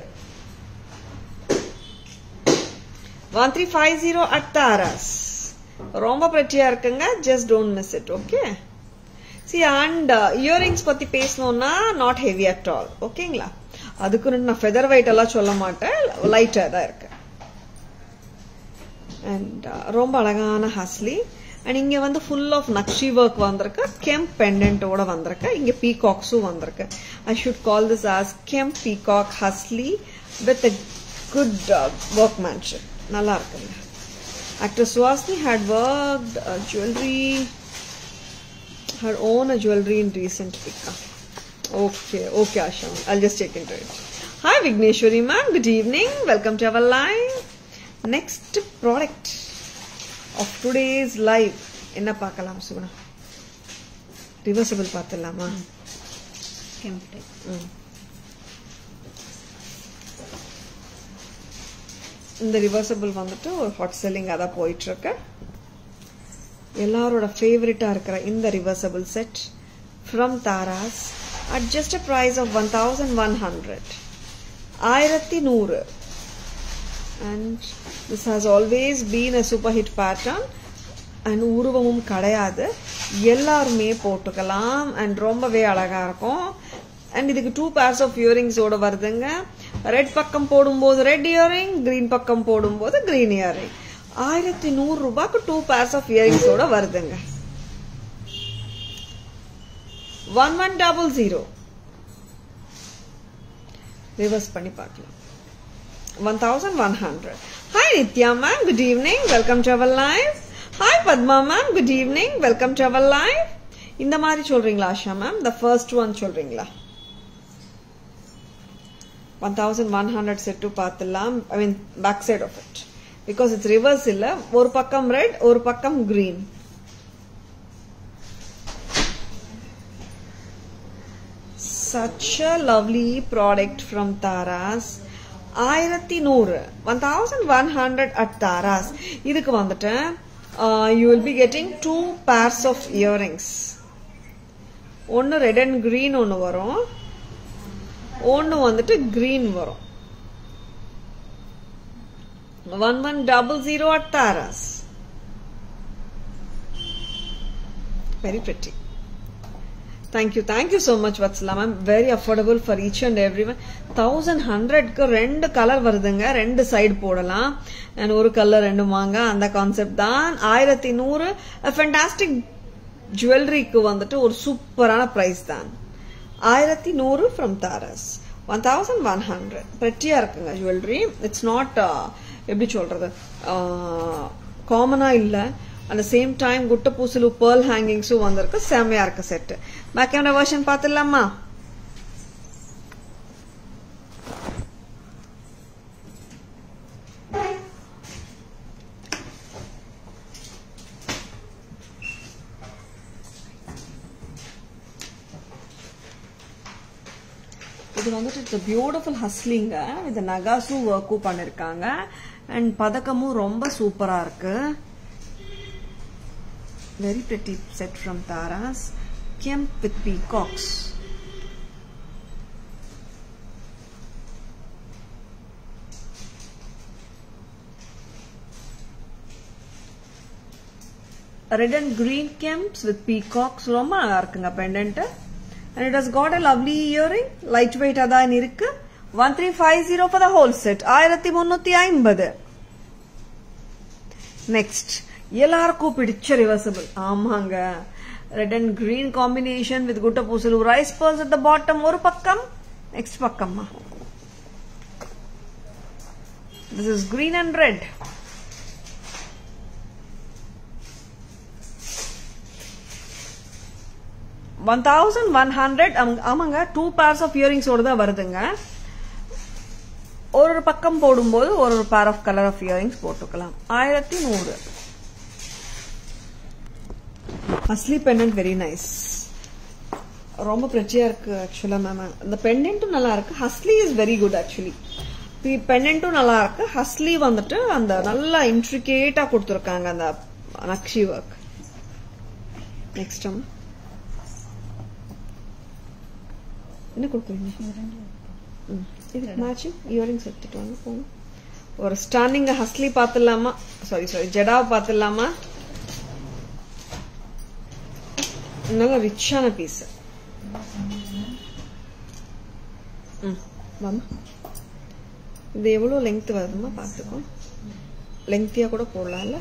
one three five zero at Tara's ரொம்ப பிரட்டியா இருக்குங்க just don't miss it okay see and earrings பத்தி பேசணும்னா நாட் ஹெவி அட் ஆல் ஓகேங்களா அதுக்கு நான் ஃபெதர் வெயிட் எல்லாம் சொல்ல மாட்டேன் லைட்டா தான் இருக்கு அண்ட் ரொம்ப அழகான ஹஸ்லி அண்ட் இங்க வந்து ஃபுல் ஆஃப் நக்ஷி ஒர்க் வந்திருக்கு கெம்ப் பெண்டன்ட்டோட வந்திருக்கு இங்க பீகாக்ஸும் வந்திருக்கு I should call this as kemp peacock hasli with good workmanship நல்லா இருக்குங்க Actress Suhasini had worked uh, jewelry, her own uh, jewelry in recent pick. Okay, okay, Asha. I'll just check into it. Hi, Vigneshwari ma'am. Good evening. Welcome to our live. Next product of today's live. என்ன பார்க்கலாம் சுகுணா ரிவர்சபிள் பார்த்துடலாமா கெம்ப்டை ம் இந்த ரிவர்சபிள் வந்துட்டு ஒரு ஹாட் செல்லிங் அதான் போயிட்டு இருக்கு எல்லாரோட ஃபேவரட்டா இருக்கிற இந்த reversible set from Taras at just a price of one thousand one hundred ஆயிரத்தி நூறு and this has always been a super hit pattern and உருவமும் கிடையாது எல்லாருமே போட்டுக்கலாம் அண்ட் ரொம்பவே அழகா இருக்கும் அண்ட் இதுக்கு டூ பேர்ஸ் ஆஃப் இயரிங்ஸோட வருதுங்க ரெட் பக்கம் போடும்போது ரெட் இயரிங் கிரீன் பக்கம் போடும்போது கிரீன் இயரிங் ஆயிரத்தி நூறு ரூபாய்க்கு டூ பேர்ஸ் ஆஃப் இயரிங்ஸோட வருதுங்க one one double zero reverse பண்ணி பார்க்கலாம் one thousand one hundred hi Nithya ma'am good evening welcome to our live hi Padma ma'am good evening welcome to our live இந்த மாதிரி சொல்றீங்களா Asha ma'am the first one சொல்றீங்களா one thousand one hundred set பார்த்துலாம் I mean back side of it because it's reverse இல்ல ஒரு பக்கம் ரெட் ஒரு பக்கம் green such a lovely product from Taras ஆயிரத்தி நூறு one thousand one hundred at Taras இதுக்கு வந்துட்டு you will be getting two pairs of earrings ஒன்று ரெட் அண்ட் கிரீன் ஒன்று வரும் ஒன்று வந்துட்டு கிரீன் வரும் one one double zero at Taras very pretty thank you thank you so much Vatsala ma'am very affordable for each and every one thousand ஹண்ட்ரட்க்கு ரெண்டு கலர் வருதுங்க ரெண்டு சைடு போடலாம் அண்ட் ஒரு கலர் ரெண்டு வாங்க அந்த கான்செப்ட் தான் ஆயிரத்தி நூறு ஃபென்டாஸ்டிக் ஜுவல்லரிக்கு வந்துட்டு ஒரு சூப்பரான ப்ரைஸ் தான் ஆயிரத்தி நூறு from Taras one thousand one hundred பிரட்டியா இருக்குங்க ஜுவல்லரி இட்ஸ் நாட் எப்படி சொல்றது காமனா இல்லை அந்த சேம் டைம் குட்ட பூசலு பேர்ல் ஹேங்கிங்ஸும் வந்திருக்கு செம்மையா இருக்கு செட் பேக் கேமரா வெர்ஷன் பார்த்துடலாமா இது வந்துட்டு இட்ஸ் பியூட்டிஃபுல் ஹஸ்லிங்க இது நகாசு ஒர்க்கும் பண்ணிருக்காங்க அண்ட் பதக்கமும் ரொம்ப சூப்பரா இருக்கு very pretty set from Taras kemp with peacocks red and green kemps with peacocks ரொம்ப நல்லா இருக்குங்க pendant and it has got a lovely earring light weight அதான் இருக்கு 1350 for the whole set ஆயிரத்தி முன்னூத்தி ஐம்பது நெக்ஸ்ட் எல்லாருக்கும் பிடிச்ச ரிவர்சபிள் ஆமாங்க red and green combination with gutta pusal rice pearls at the bottom ஒரு பக்கம் நெக்ஸ்ட் பக்கம்மா this is green and red one thousand one hundred ஆமாங்க டூ பேர்ஸ் ஆஃப் இயரிங்ஸோட தான் வருதுங்க ஒரு ஒரு பக்கம் போடும்போது ஒரு ஒரு pair of colour of earrings போட்டுக்கலாம் ஆயிரத்தி நூறு அஸ்லி பெண்டன்ட் வெரி நைஸ் ரொம்ப பிரச்சியா இருக்கு ஆக்சுவலா மேம் அந்த பெண்டன்ட்டும் நல்லா இருக்கு hasli is very good actually பெண்டன்ட்டும் நல்லா இருக்கு ஹஸ்லி வந்துட்டு அந்த நல்லா இன்ட்ரிகேட்டா கொடுத்துருக்காங்க அந்த நக்ஷி ஒர்க் நெக்ஸ்ட் என்ன கொடுக்குறீங்க இதுக்கு மேட்சிங் இயரிங்ஸ் எடுத்துட்டு வாங்க போங்க ஒரு ஸ்டாண்டிங் ஹஸ்லி பார்த்துடலாமா சாரி சாரி ஜெடாவை பார்த்துடலாமா நல்ல ரிச்சான பீஸ் ம் வாமா இது எவ்வளோ லெங்த் வருதுமா பார்த்துக்கோ லெங்க்தியாக கூட போடலாம்ல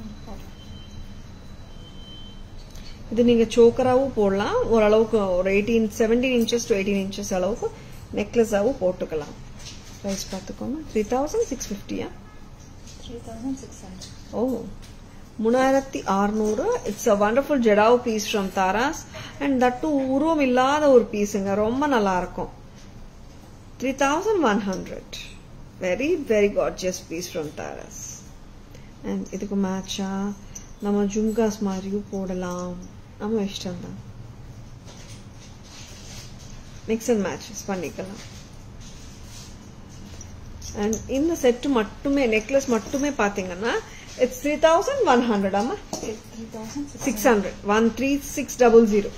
இது நீங்க சோக்கராவும் போடலாம் ஓரளவுக்கு ஒரு eighteen seventeen inches to eighteen inches அளவுக்கு நெக்லஸாவும் போட்டுக்கலாம் ப்ரைஸ் பார்த்துக்கோங்க த்ரீ தௌசண்ட் சிக்ஸ் ஃபிஃப்டியா three thousand six hundred oh மூணாயிரத்தி அறுநூறு it's a wonderful jadau piece from Tara's and தட்டு உருவம் இல்லாத ஒரு பீஸுங்க ரொம்ப நல்லா இருக்கும் three thousand one hundred very very gorgeous piece from Tara's and இதுக்கு மேட்சா நம்ம ஜும்காஸ் மாதிரியும் போடலாம் நம்ம இஷ்டம் தான் மிக்ஸ் அண்ட் மேட்சஸ் பண்ணிக்கலாம் அண்ட் இந்த செட்டு மட்டுமே நெக்லஸ் மட்டுமே பாத்தீங்கன்னா it's three thousand one hundred ஆமா three thousand six hundred one three six double zero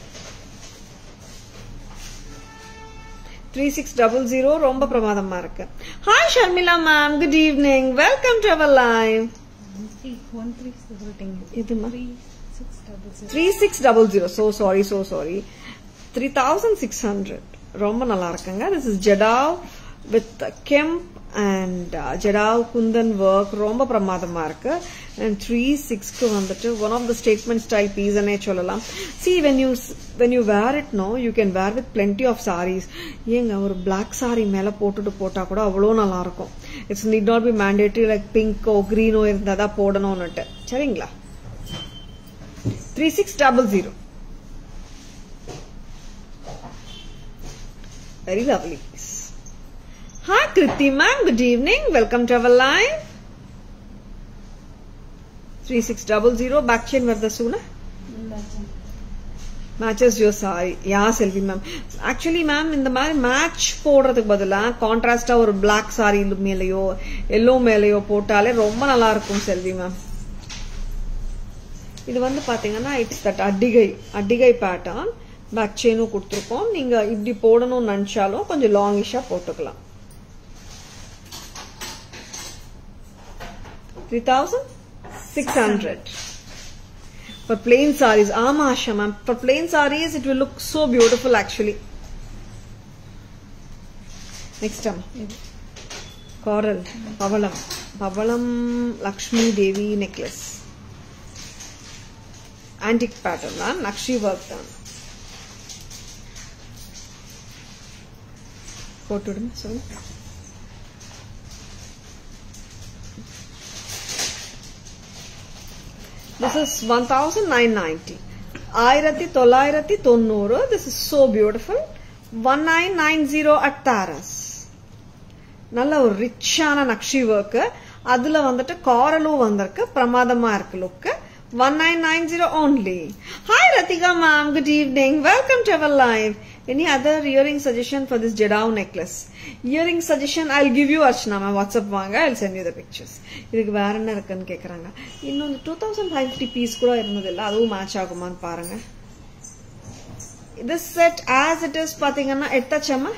three six double zero ரொம்ப பிரமாதமா இருக்கு hi Sharmila ma'am good evening welcome to our live three one three சொல்லிட்டீங்க இதுமா three six double zero three six double zero so sorry so sorry three thousand six hundred ரொம்ப நல்லா இருக்குங்க this is jadau with kemp and jadau kundan work ரொம்ப பிரமாதமா இருக்கு அண்ட் த்ரீ சிக்ஸ்க்கு வந்துட்டு one of the statement style பீஸ்னே சொல்லலாம் see when you when you wear it no you can wear with plenty of sarees ஏங்க ஒரு பிளாக் சாரி மேல போட்டுட்டு போட்டா கூட அவ்வளோ நல்லா இருக்கும் it's need not be mandatory like பிங்கோ கிரீனோ இருந்தா தான் போடணும்னுட்டு சரிங்களா three six double zero Very lovely piece. Hi Kriti ma'am, good evening. Welcome to our live. 3600 back chain varda suna. Matches யோ சாரி யா செல்வி மேம் ஆக்சுவலி மேம் இந்த மாதிரி மேட்ச் போடுறதுக்கு பதிலா கான்ட்ராஸ்டா ஒரு பிளாக் சாரி மேலேயோ எல்லோ மேலேயோ போட்டாலே ரொம்ப நல்லா இருக்கும் செல்வி மேம் இது வந்து பாத்தீங்கன்னா இட்ஸ் தட் அட்டிகை அட்டிகை பேட்டர்ன் பேக் செயினும் கொடுத்துருக்கோம் நீங்க இப்படி போடணும்னு நினைச்சாலும் கொஞ்சம் லாங்கிஷா போட்டுக்கலாம் three thousand six hundred For plain sarees, ஆமா Asha ma'am For plain sarees, it will look so beautiful actually. Next time. Coral, பவளம் பவளம் Lakshmi Devi necklace antique pattern தான் நக்ஷி ஒர்க் தான் போட்டுடுங்க சொல்லுங்க this is one thousand nine ninety ஆயிரத்தி தொள்ளாயிரத்தி தொண்ணூறு this is so beautiful one nine nine zero at Taras நல்ல ஒரு ரிச்சான நக்ஷி ஒர்க்கு அதுல வந்துட்டு காரலும் வந்திருக்கு பிரமாதமா இருக்கு look one nine nine zero only hi Rathika ma'am good evening welcome to our live any other earring suggestion for this jadau necklace earring suggestion I give you Archana ma'am WhatsApp வாங்க I sent you the pictures இதுக்கு வேற என்ன இருக்குன்னு கேக்குறாங்க இன்னொன்று two thousand five fifty piece கூட இருந்தது இல்ல அதுவும் மேட்ச் ஆகுமான்னு பாருங்க this set as it is பாத்தீங்கன்னா எட்டச்சம்மா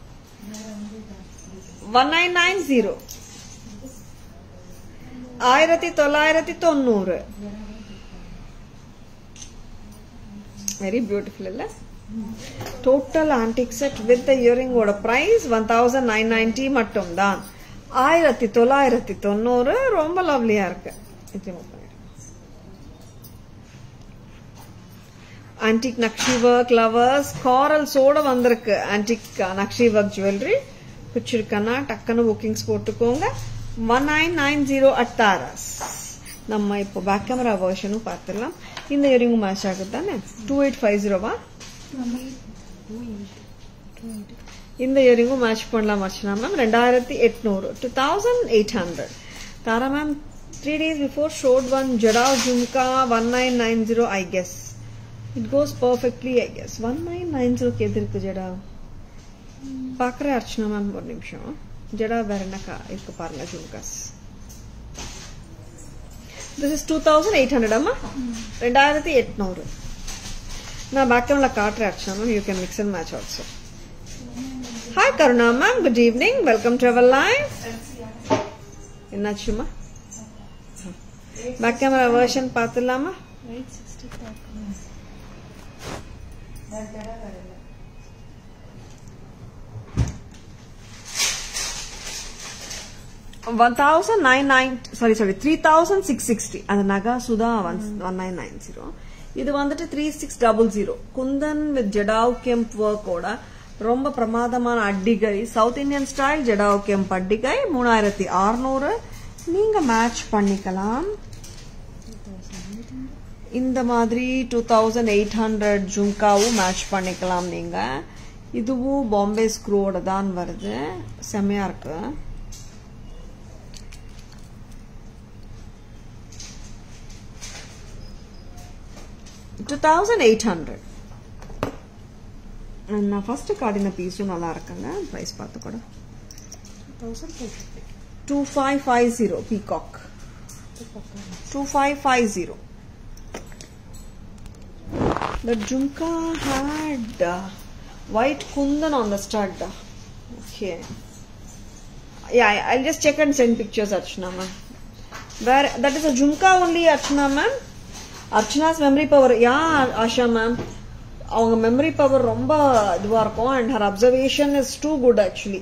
ஒன் நைன் நைன் ஜீரோ ஆயிரத்தி தொள்ளாயிரத்தி தொண்ணூறு வெரி பியூட்டிஃபுல் இல்ல டோட்டல் ஆன்டிக் செட் வித் இயரிங்கோட price one thousand nine ninety மட்டும் தான் ஆயிரத்தி தொள்ளாயிரத்தி தொண்ணூறு ரொம்ப லவ்லியா இருக்கு இது remove பண்ணிடுங்க. ஆன்டிக் நக்ஷி ஒர்க் லவர்ஸ் காரல்ஸோட வந்திருக்கு ஆன்டிக் நக்ஷி ஒர்க் ஜுவல்லரி பிடிச்சிருக்கன்னா டக்குன்னு புக்கிங்ஸ் போட்டுக்கோங்க one nine nine zero at Taras நம்ம இப்போ பேக் கேமரா வெர்ஷனும் பார்த்துடலாம் இந்த இயரிங்கும் மேட்ச் ஆகுது தானே டூ எயிட் ஃபைவ் ஜீரோவா இந்த இயரிங்கும் மேட்ச் பண்ணலாம் அர்ச்சனா மேம் ரெண்டாயிரத்தி எட்நூறு two thousand eight hundred Tara ma'am three days before showed one jada jhumka one nine nine zero I guess it goes perfectly I guess one nine nine ஜீரோக்கு எது இருக்கு ஜடா பார்க்குறேன் அர்ச்சனா மேம் ஒரு நிமிஷம் ஜடா வேற என்னக்கா இருக்கு பாருங்க jhumkas this is two thousand eight hundred அம்மா ரெண்டாயிரத்தி எட்நூறு நான் பேக் கேமரா காட்டுறேன் Archana ma'am you can mix and match also hi Karuna ma'am good evening welcome to our live என்னாச்சுமா பேக் கேமரா வெர்ஷன் பார்த்துடலாமா eight sixty five one thousand nine nine sorry sorry three thousand six sixty அந்த நகா சுதா one one nine nine zero இது வந்துட்டு three six double zero kundan with jadau கெம்ப் ஒர்க்கோட ரொம்ப பிரமாதமான அட்டிகை South Indian style jadau kemp அட்டிகை மூணாயிரத்தி அறுநூறு நீங்க மேட்ச் பண்ணிக்கலாம் இந்த மாதிரி டூ தௌசண்ட் எயிட் ஹண்ட்ரட் ஜும்காவும் மேட்ச் பண்ணிக்கலாம் நீங்க இதுவும் பாம்பே ஸ்க்ரூவோட தான் வருது செம்மையா இருக்கு டூ தௌசண்ட் எயிட் ஹண்ட்ரட் நான் ஃபர்ஸ்ட் காட்டின பீஸும் நல்லா இருக்குங்க ப்ரைஸ் பார்த்து கூட thousand five fifty two five five zero peacock two five five zero The Jumka had uh, white kundan on the stud. Okay. Yeah, I- I'll just check and send pictures, Archana ma'am. Where that is a Jumka only, Archana ma'am. Archana's memory power, yeah, Asha ma'am. அவங்க மெமரி பவர் ரொம்ப இதுவா இருக்கும் and her observation is too good actually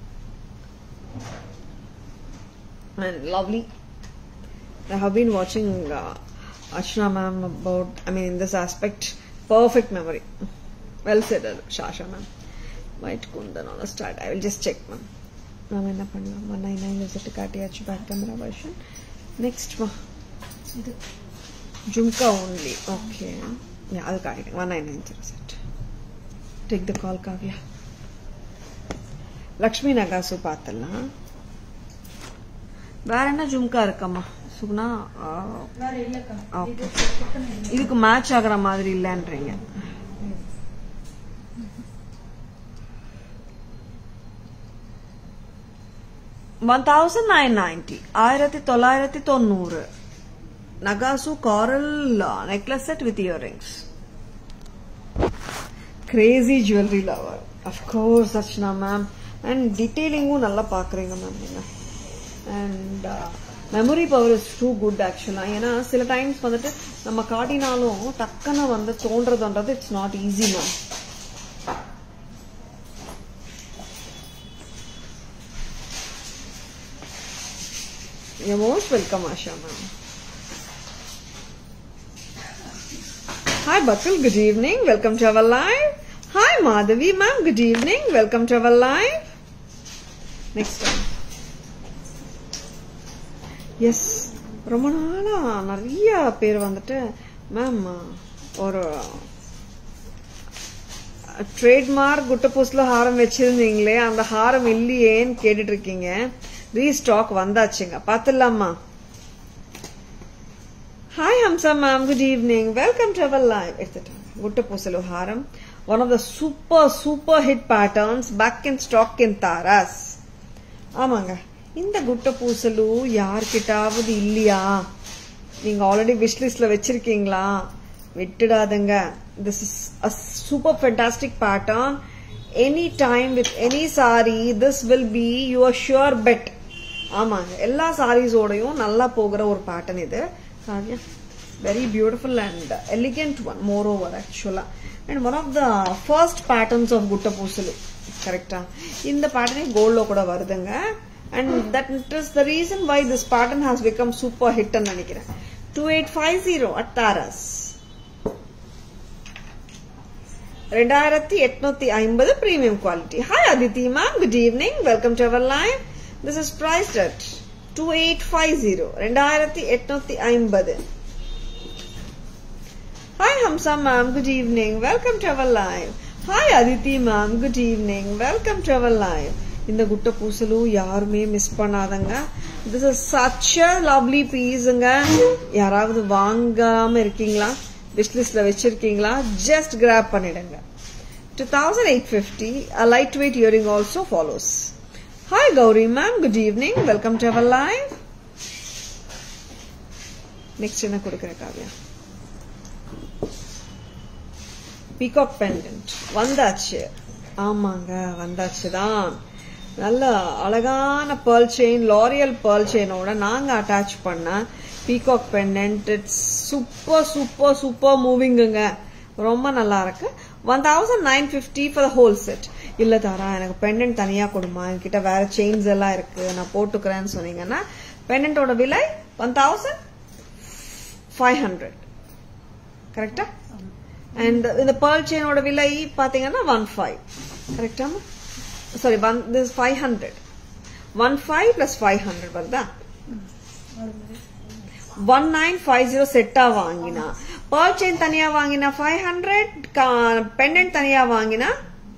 and lovely I have been watching uh, Ashna ma'am about, I mean, in this aspect, perfect memory. Well said, uh, Shasha ma'am. White Kundan on the start. I will just check, ma'am. Ma'am என்ன பண்ணலாம் ஒன் நைன் நைன் விசிட்டு காட்டியாச்சு பேக் கேமரா வெர்ஷன் நெக்ஸ்ட் வா இது ஜும்கா ஓன்லி ஓகே அது காட்டிட்டேன் one nine nine zero set take the call Kavya Lakshmi நகாசு பார்த்துடலாம் வேற என்ன ஜும்கா இருக்கம்மா சுகுணா ஆ, வேற இல்லக்கா Okay. இது check பண்ணி இதுக்கு மேட்ச் ஆகுற மாதிரி இல்லைன்றீங்க ஒன் தௌசண்ட் நைன் நைன்டி ஆயிரத்தி தொள்ளாயிரத்தி தொண்ணூறு நகாசு coral necklace set with earrings crazy jewellery lover of course Archana ma'am and டீட்டெயிலிங்கும் நல்லா பார்க்குறீங்க மேம் நீங்க and memory power is too good ஆக்சுவலாக ஏன்னா சில டைம்ஸ் வந்துட்டு நம்ம காட்டினாலும் டக்குன்னு வந்து தோன்றதுன்றது it's not easy ma'am You're most welcome, Asha ma'am. Hi Bakul, good evening. Welcome to our live. Hi Madhavi ma'am, good evening. Welcome to our live. Next time. Yes, ரொம்ப நாளா நிறைய பேர் வந்துட்டு மேம் ஒரு ட்ரேட்மார்க் குட்டப்பூஸ்ல ஹாரம் வச்சிருந்தீங்களே அந்த ஹாரம் இல்லையேன்னு கேட்டுட்டு இருக்கீங்க ரீஸ்டாக் வந்தாச்சுங்க பாத்துடலாமா hi Hamsa ma'am good evening welcome to our live எடுத்துட்டாங்க குட்டப்பூசலு ஹாரம் one of the super super hit patterns back in stock in Taras ஆமாங்க இந்த குட்ட பூசலு யார்கிட்டாவது இல்லையா நீங்க ஆல்ரெடி விஷ் லிஸ்ட்ல வச்சிருக்கீங்களா விட்டுடாதுங்க this is a super fantastic pattern any time with any saree this will be your sure bet ஆமாங்க எல்லா சாரீஸோடையும் நல்லா போகிற ஒரு பேட்டர்ன் இது Kavya very beautiful and elegant one moreover ஆக்சுவலா and one of the first patterns of gutta pusalu கரெக்டா இந்த பேட்டர்னே கோல்ட்ல கூட வருதுங்க and that is the reason why this pattern has become super hit நினைக்கிறேன் two eight five zero at Taras ரெண்டாயிரத்தி எட்நூத்தி ஐம்பது premium quality hi Adithi ma'am good evening welcome to our live this is priced at two eight five zero ரெண்டாயிரத்தி எட்நூத்தி ஐம்பது hi Hamsa ma'am good evening welcome to our live hi Adithi ma'am good evening welcome to our live இந்த குட்ட பூசலு யாருமே மிஸ் பண்ணாதங்க திஸ் இஸ் சச் லவ்லி பீஸுங்க யாராவது வாங்காம இருக்கீங்களா விஷ் லிஸ்ட்ல வச்சிருக்கீங்களா ஜஸ்ட் கிராப் பண்ணிடுங்க two thousand eight fifty a light weight earring also follows hi Gowri ma'am good evening welcome to our live next என்ன கொடுக்குறேன் காவியா பீகாக் பெண்டன்ட் வந்தாச்சு ஆமாங்க வந்தாச்சு தான் நல்ல அழகான பேர்ல் செயின் லாரியல் பேர்ல் செயினோட நாங்க அட்டாச் பண்ண peacock pendant it's super super super மூவிங்குங்க ரொம்ப நல்லா இருக்கு one thousand nine fifty for whole set இல்ல தாரா எனக்கு பெண்டன்ட் தனியா கொடுமா என்கிட்ட வேற செயின்ஸ் எல்லாம் இருக்கு நான் போட்டுக்கிறேன்னு சொன்னீங்கன்னா பெண்டன்ட்டோட விலை ஒன் தௌசண்ட் ஃபைவ் ஹண்ட்ரட் கரெக்டா அண்ட் இந்த பேர்ல் செயினோட விலை பாத்தீங்கன்னா ஒன் ஃபைவ் கரெக்டா sorry one this five hundred one five plus five hundred வருதா ஒன் நைன் ஃபைவ் ஜீரோ செட்டா வாங்கினா பேர்ல் செயின் தனியா வாங்கினா ஃபைவ் ஹண்ட்ரட் பெண்டன்ட் தனியா வாங்கினா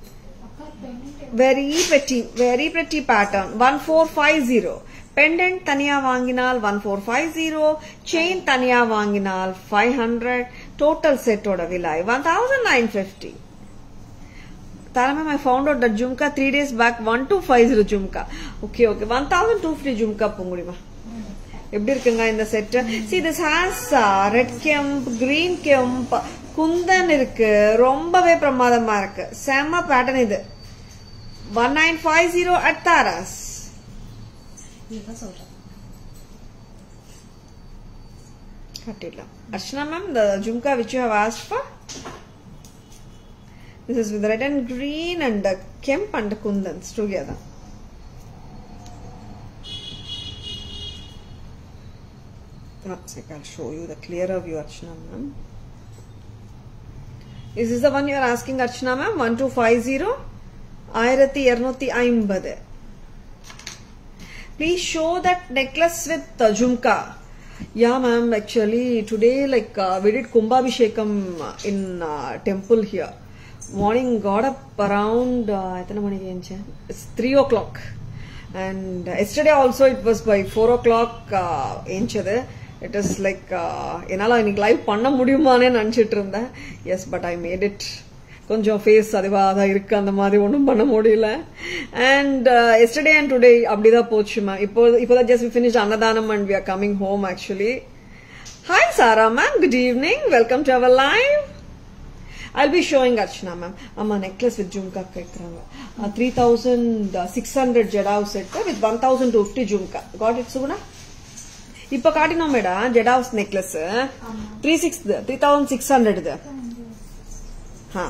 very pretty very pretty pattern one four five zero pendant தனியா வாங்கினால் one four five zero chain தனியா வாங்கினால் ஃபைவ் ஹண்ட்ரட் டோட்டல் செட்டோட விலை one thousand nine fifty Tara ma'am, I found out that Jumka three days back one two five zero Jumka. Okay, okay. One thousand two fifty Jumka பொங்குடிமா எப்படி இருக்குங்க இந்த set see this has red kemp green kemp kundan இருக்கு ரொம்பவே பிரமாதமா இருக்கு செம்ம பேட்டர்ன் இது one nine five zero at Taras இதுதான் சொல்றேன் கட்டிடலாம் Archana ma'am the jhumka which you have asked for this is with red and green and uh, kemp and kundans together one sec i'll show you the clearer view archana ma'am is this the one you are asking archana ma'am 1250 ஆயிரத்தி இருநூத்தி ஐம்பது please show that necklace with uh, jhumka yeah ma'am actually today like uh, we did kumbhabhishekam in uh, temple here morning got up around uh, எத்தனை மணிக்கு ஏஞ்சேன் it's 3 o'clock and uh, yesterday also it was by 4 o'clock uh, ஏஞ்சது it is like uh, என்னால இன்னைக்கு லைவ் பண்ண முடியுமானே நினைச்சிட்டு இருந்தேன் yes but I made it கொஞ்சம் ஃபேஸ் அதுவாக தான் இருக்கு அந்த மாதிரி ஒன்றும் பண்ண முடியல அண்ட் எஸ்டர்டே அண்ட் டுடே அப்படிதான் போச்சு மேம் இப்போ இப்போதான் ஜஸ்ட் ஃபினிஷ் அன்னதானம் and we are coming home actually hi Sara ma'am good evening welcome to our live I'll be showing Archana ma'am. ஆமா நெக்லஸ் வித் ஜும்கா கேட்கறாங்க three thousand six hundred jadau set with one thousand two fifty jhumka got it Suguna இப்ப காட்டினோம் madam jadaus necklace three six three thousand six hundred ஹா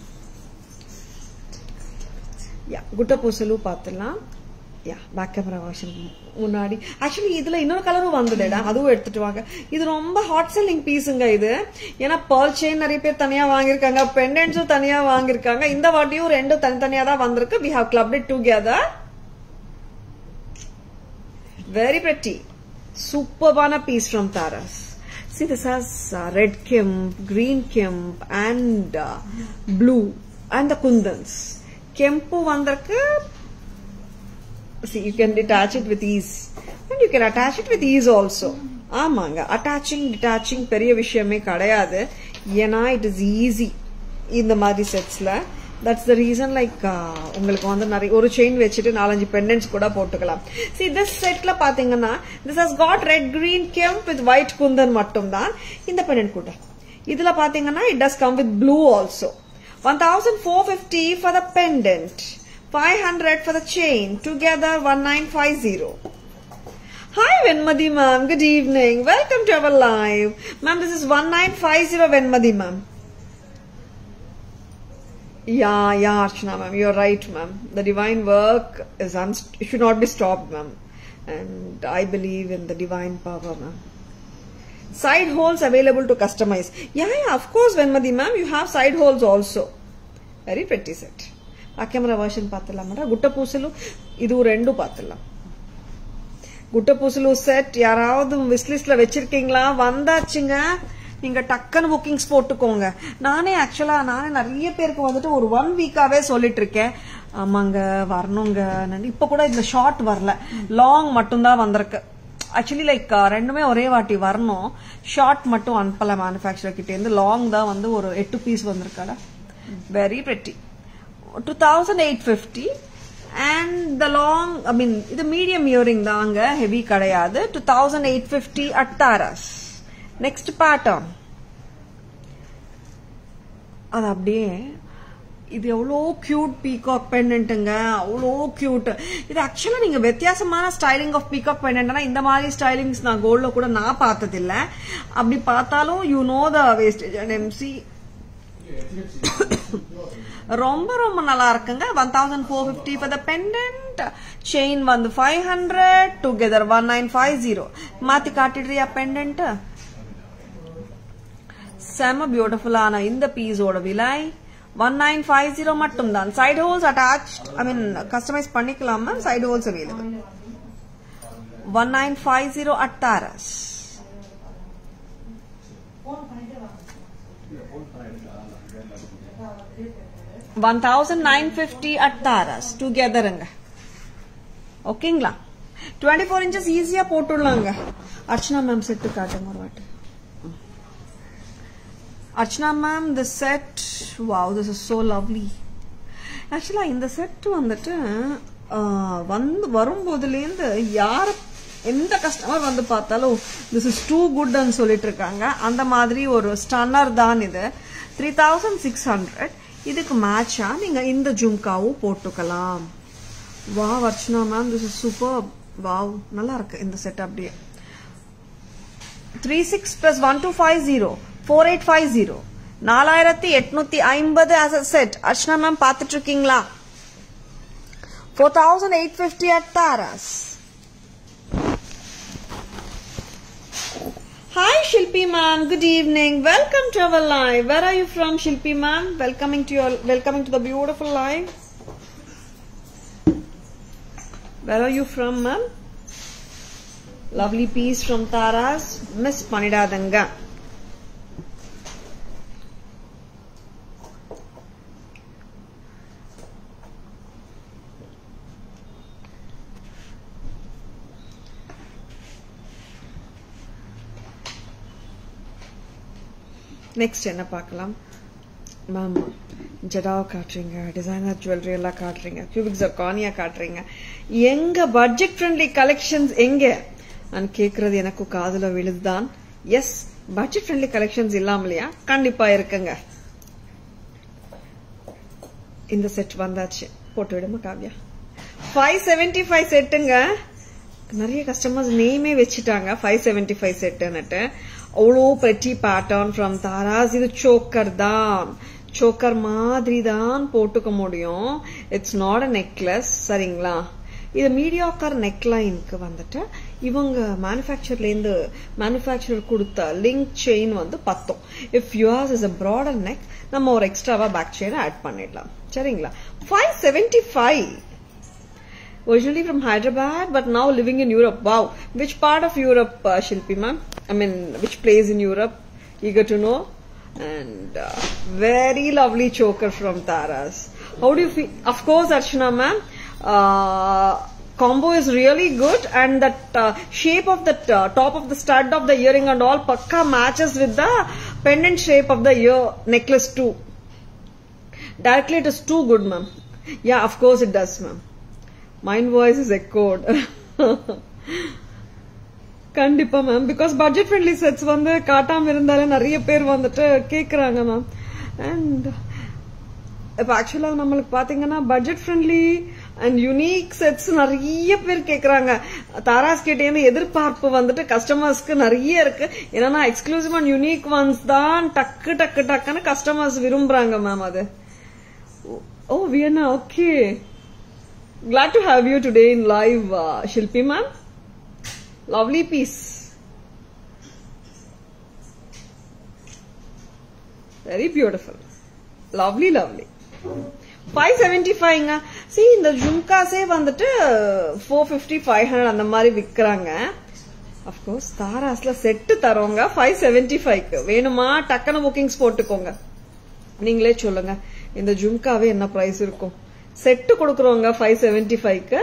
யா குட்ட பூசலு பார்த்துலாம் யா பேக் கேமரா வாஷன் முன்னாடி ஆக்சுவலி இதுல இன்னொரு கலரும் வந்ததுடா அதுவும் எடுத்துட்டு வாங்க இது ரொம்ப ஹாட் செல்லிங் பீஸுங்க இது ஏன்னா பேர்ல் செயின் நிறைய பேர் தனியா வாங்கியிருக்காங்க பெண்டன்ஸும் தனியா வாங்கியிருக்காங்க இந்த வாட்டியும் ரெண்டும் தனித்தனியா தான் வந்திருக்கு we have clubbed it together very pretty சூப்பர்பான piece from Taras See, this has uh, red kemp, green kemp, and uh, blue, and the kundans. Kempu வந்திருக்கு see you can detach it with ease and you can attach it with ease also ஆமாங்க அட்டாச்சிங் டிட்டாச்சிங் பெரிய விஷயமே கிடையாது ஏன்னா இட் இஸ் ஈஸி இந்த மாதிரி செட்ஸ்ல தட்ஸ் த ரீசன் லைக் உங்களுக்கு வந்து நிறைய ஒரு செயின் வச்சுட்டு நாலஞ்சு பெண்டன்ஸ் கூட போட்டுக்கலாம் சி திஸ் செட்ல பாத்தீங்கன்னா this has got red green kemp with white kundan மட்டும் தான் இந்த பெண்டன்ட் கூட இதுல பாத்தீங்கன்னா it does come with blue also one thousand four fifty for the pendant 500 for the chain. Together 1950. Hi Venmadi ma'am. Good evening. Welcome to our live. Ma'am, this is 1950 Venmadi ma'am. Yeah, yeah, Archana ma'am. You're right ma'am. The divine work is unst- it should not be stopped ma'am. And I believe in the divine power ma'am. Side holes available to customize. Yeah, yeah, of course Venmadi ma'am. You have side holes also. Very pretty set. ఆ కెమెరా వర్షన్ పాతలామట గుట్ట పూసలు ఇది రెండు పాతலாம் குட்ட பூசலு செட் யாராவது விஸ்லிஸ்ட்ல வச்சிருக்கீங்களா வந்தாச்சுங்க நீங்க டக்குன்னு புக்கிங்ஸ் போட்டுக்கோங்க நானே ஆக்சுவலா நானே நிறைய பேருக்கு வந்துட்டு ஒரு ஒன் வீக்காவே சொல்லிட்டு இருக்கேன் ஆமாங்க வரணுங்க இப்ப கூட இந்த ஷார்ட் வரல லாங் மட்டும்தான் வந்திருக்கு ஆக்சுவலி லைக் ரெண்டுமே ஒரே வாட்டி வரணும் ஷார்ட் மட்டும் அனுப்பல மேனுஃபேக்சர் கிட்டே இருந்து லாங் தான் வந்து ஒரு எட்டு பீஸ் வந்திருக்காடா வெரி பெட்டி 2850 and the long I mean இது மீடியம் இயரிங் தாங்க ஹெவி கிடையாது 2850 at Taras நெக்ஸ்ட் பேட்டர்ன் அது அப்படியே இது எவ்வளோ கியூட் பீகாக் பெண்டன்ட்டுங்க அவ்வளோ கியூட் இது ஆக்சுவலாக நீங்கள் வித்தியாசமான ஸ்டைலிங் ஆஃப் பீகாக் பெண்டன்ட்னா இந்த மாதிரி ஸ்டைலிங்ஸ் நான் கோல்டில் கூட நான் பார்த்ததில்ல அப்படி பார்த்தாலும் you know the wastage and MC ரொம்ப ரொம்ப நல்லா இருக்குங்க one thousand four fifty for the pendant chain வந்து five hundred together one nine five zero மாத்தி காட்டிடுறியா பெண்டன்ட் செம பியூட்டிஃபுல்லான இந்த பீஸோட விலை ஒன் நைன் ஃபைவ் ஜீரோ மட்டும் தான் side holes attach I mean customise பண்ணிக்கலாமா side holes available one nine five zero at Taras one thousand nine fifty at Taras டுகெதருங்க ஓகேங்களா டுவெண்ட்டி ஃபோர் இன்ச்சஸ் ஈஸியா போட்டுடலாங்க அர்ச்சனா மேம் செட்டு காட்டுங்க ஒரு வாட்டி Archana ma'am the set wow this is so lovely actually இந்த செட் வந்துட்டு வந்து வரும்போதுலேருந்து யார எந்த கஸ்டமர் வந்து பார்த்தாலும் திஸ் இஸ் டூ குட்னு சொல்லிட்டு இருக்காங்க அந்த மாதிரி ஒரு ஸ்டன்னர் தான் இது த்ரீ தௌசண்ட் சிக்ஸ் ஹண்ட்ரட் இதுக்கு மேட்சா நீங்க இந்த ஜும்காவும் போட்டுக்கலாம் வா Archana ma'am this is super wow நல்லா இருக்கு இந்த செட் அப்படியே three six plus one two five zero four eight five zero நாலாயிரத்தி எட்நூத்தி ஐம்பது as a set Archana ma'am பார்த்துட்டு இருக்கீங்களா four thousand eight fifty at Taras Hi Shilpi ma'am, good evening. Welcome to our live. Where are you from Shilpi ma'am? Welcoming to your welcoming to the beautiful live. Where are you from ma'am? Lovely piece from Taras. Miss Panidadanga. Next என்ன பார்க்கலாம் மேம் ஜடாவை காட்டுறீங்க டிசைனர் ஜுவல்லரி எல்லாம் காட்டுறீங்க கியூபிக் ஜர்கானியா காட்டுறீங்க எங்க பட்ஜெட் ஃப்ரெண்ட்லி கலெக்ஷன்ஸ் எங்க நான் கேக்குறது எனக்கு காதுல விழுதுதான் எஸ் பட்ஜெட் ஃப்ரெண்ட்லி கலெக்ஷன்ஸ் இல்லாமலையா கண்டிப்பா இருக்குங்க இந்த செட் வந்தாச்சு போட்டு விடுமா காவ்யா ஃபைவ் செவன்டி ஃபைவ் செட்டுங்க நிறைய கஸ்டமர்ஸ் நேமே வச்சுட்டாங்க ஃபைவ் செவன்டி ஃபைவ் செட்டுன்னுட்டு அவ்வளோ பெட்டி பேட்டர்ன் ஃப்ரம் தாராஸ் இது சோக்கர் தான் சோக்கர் மாதிரி தான் போட்டுக்க முடியும் இட்ஸ் நாட் அ நெக்லஸ் சரிங்களா இது மீடியாக்கர் நெக்லைனுக்கு வந்துட்டு இவங்க மேனுஃபேக்சர்லேருந்து மேனுஃபேக்சரர் கொடுத்த லிங்க் செயின் வந்து பத்தோம் if yours is a broader neck நம்ம ஒரு எக்ஸ்ட்ராவா பேக் செயின் ஆட் பண்ணிடலாம் சரிங்களா five seventy five originally from Hyderabad, but now living in Europe. Wow. Which part of Europe, uh, Shilpi ma'am? I mean, which place in Europe? Eager to know. And uh, very lovely choker from Taras. How do you feel? Of course, Archana ma'am. Uh, combo is really good and that uh, shape of the uh, top of the stud of the earring and all pakka matches with the pendant shape of the ear necklace too. Directly it is too good ma'am. Yeah, of course it does ma'am. Mind voice is echoed. கண்டிப்பா ma'am because budget friendly sets வந்து காட்டாம இருந்தாலே நிறைய பேர் வந்துட்டு கேக்குறாங்க மேம் அண்ட் இப்ப ஆக்சுவலா நம்மளுக்கு பாத்தீங்கன்னா budget friendly and unique sets நிறைய பேர் கேக்குறாங்க தாராஸ் கிட்டேருந்து எதிர்பார்ப்பு வந்துட்டு கஸ்டமர்ஸ்க்கு நிறைய இருக்கு ஏன்னா எக்ஸ்க்ளூசிவ் அண்ட் யுனிக் ஒன்ஸ் தான் டக்கு டக்கு டக்குன்னு கஸ்டமர்ஸ் விரும்புறாங்க மேம் அது oh Vienna okay glad to have you today in live uh, shilpi ma'am lovely piece very beautiful lovely lovely 575ங்க see இந்த ஜும்காஸே வந்துட்டு 450 500 அந்த மாதிரி விக்கிறாங்க அஃப்கோர்ஸ் தாராஸ்ல செட்டு தரோங்க 575க்கு வேணுமா டக்குனு புக்கிங்ஸ் போட்டுக்கோங்க நீங்களே சொல்லுங்க இந்த ஜும்காவே என்ன பிரைஸ் இருக்கும் செட்டு கொடுக்குறோங்க ஃபைவ் செவன்டி ஃபைவ்க்கு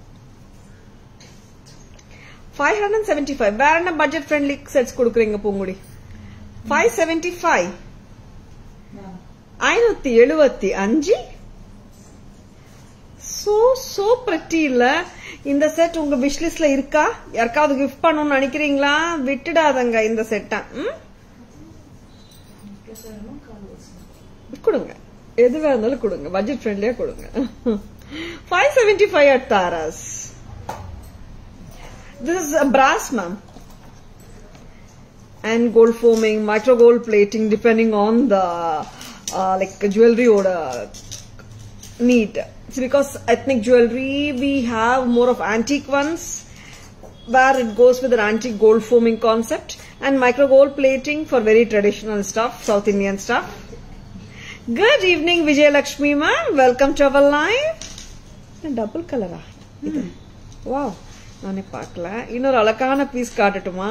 ஃபைவ் ஹண்ட்ரட் செவன்டி ஃபைவ் வேற என்ன பட்ஜெட் ஃப்ரெண்ட்லி செட்ஸ் கொடுக்குறீங்க பூங்குடி ஃபைவ் செவன்டி ஃபைவ் ஐநூத்தி எழுபத்தி அஞ்சு சோ சோ பிரட்டி இல்ல இந்த செட் உங்க விஷ்லிஸ்ட்ல இருக்கா யாருக்காவது கிஃப்ட் பண்ணணும்னு நினைக்கிறீங்களா விட்டுடாதங்க இந்த செட்டை கொடுங்க எதுவா இருந்தாலும் கொடுங்க பட்ஜெட் ஃப்ரெண்ட்லியா கொடுங்க five seventy five at Taras this is brass ma'am and gold forming micro gold plating depending on the like ஜுவல்லரியோட need It's because ethnic jewelry we have more of antique ones where it goes with an antique gold foaming concept and micro gold plating for very traditional stuff, South Indian stuff. Good evening, Vijay Lakshmi ma'am. Welcome to our live. Double கலரா இது வாவ் நானே பார்க்கல இன்னொரு அழகான பீஸ் காட்டட்டுமா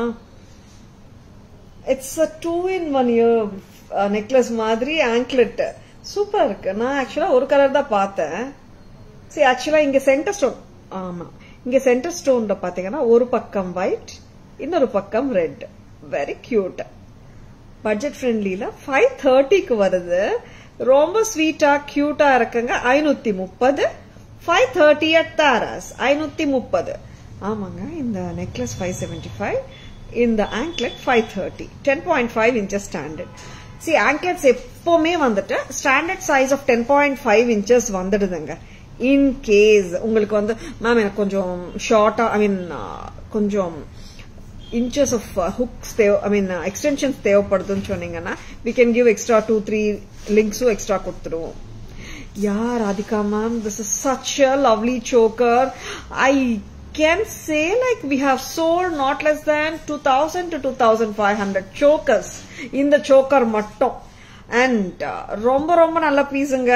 it's a two in one ear necklace மாதிரி ஆங்க்லெட் சூப்பரா இருக்கு நான் ஆக்சுவலா ஒரு கலர் தான் பார்த்தேன் சரி ஆக்சுவலா இங்க சென்டர் ஸ்டோன் ஆமா இங்க சென்டர் ஸ்டோன்ல பாத்தீங்கன்னா ஒரு பக்கம் ஒயிட் இன்னொரு பக்கம் ரெட் வெரி கியூட் பட்ஜெட் ஃப்ரெண்ட்லில ஃபைவ் தேர்ட்டிக்கு வருது ரொம்ப ஸ்வீட்டா கியூட்டா இருக்குங்க ஐநூத்தி முப்பது ஃபைவ் தேர்ட்டி அட் தாராஸ் ஐநூத்தி முப்பது ஆமாங்க இந்த நெக்லஸ் ஃபைவ் செவன்டி ஃபைவ் இந்த anklet five thirty ten point five inches standard see anklets எப்பவுமே வந்துட்டு standard size of ten point five inches வந்துடுதுங்க இன் கேஸ் உங்களுக்கு வந்து மேம் எனக்கு கொஞ்சம் ஷார்ட்டா ஐ மீன் கொஞ்சம் இன்ச்சஸ் ஆஃப் ஹுக்ஸ் தேவை ஐ மீன் எக்ஸ்டென்ஷன்ஸ் தேவைப்படுதுன்னு சொன்னீங்கன்னா we can give extra two three லிங்க்ஸும் எக்ஸ்ட்ரா கொடுத்துருவோம் Yeah, Radhika ma'am, this is such a lovely choker. I can say like we have sold not less than 2000 to 2500 chokers in the choker மட்டும் and uh, ரொம்ப ரொம்ப நல்ல பீஸுங்க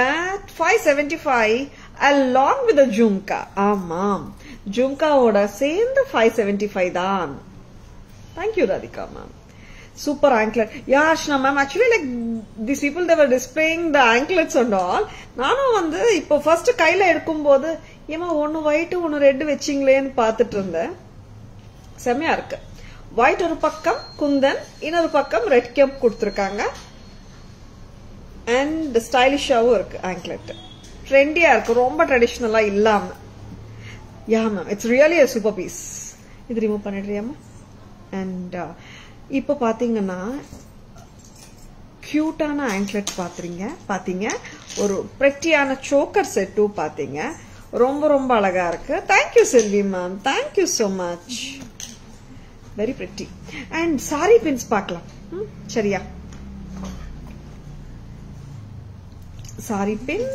575 along with the ஜும்கா ஆமாம் ஜும்காவோட சேர்ந்து 575 தான் thank you Radhika ma'am super anklet yeah Ashna ma'am actually like these people they were displaying the anklets and all நானும் வந்து இப்போ ஃபர்ஸ்ட் கையில எடுக்கும்போது ஏமா ஒன்னு ஒயிட் ஒன்னு ரெட் வச்சிங்களேன்னு பார்த்துட்டு இருந்தேன் செமையா இருக்கு ஒயிட் ஒரு பக்கம் குந்தன் இன்னொரு பக்கம் ரெட் கேப் கொடுத்துருக்காங்க அண்ட் ஸ்டைலிஷாவும் இருக்கு ஆங்க்லெட் ட்ரெண்டியா இருக்கு ரொம்ப ட்ரெடிஷ்னலா இல்லாம yeah ma'am it's really a super piece இது ரிமூவ் பண்ணிடுறியாமா அண்ட் இப்போ பாத்தீங்கன்னா கியூட்டான ஆங்க்லெட் பாத்துறீங்க பாத்தீங்க ஒரு பிரெட்டியான சோக்கர் செட்டும் பாத்தீங்க ரொம்ப ரொம்ப அழகா இருக்கு thank you Selvi ma'am thank you so much very pretty and sari pins பார்க்கலாம் ம், சரியா சாரி பின்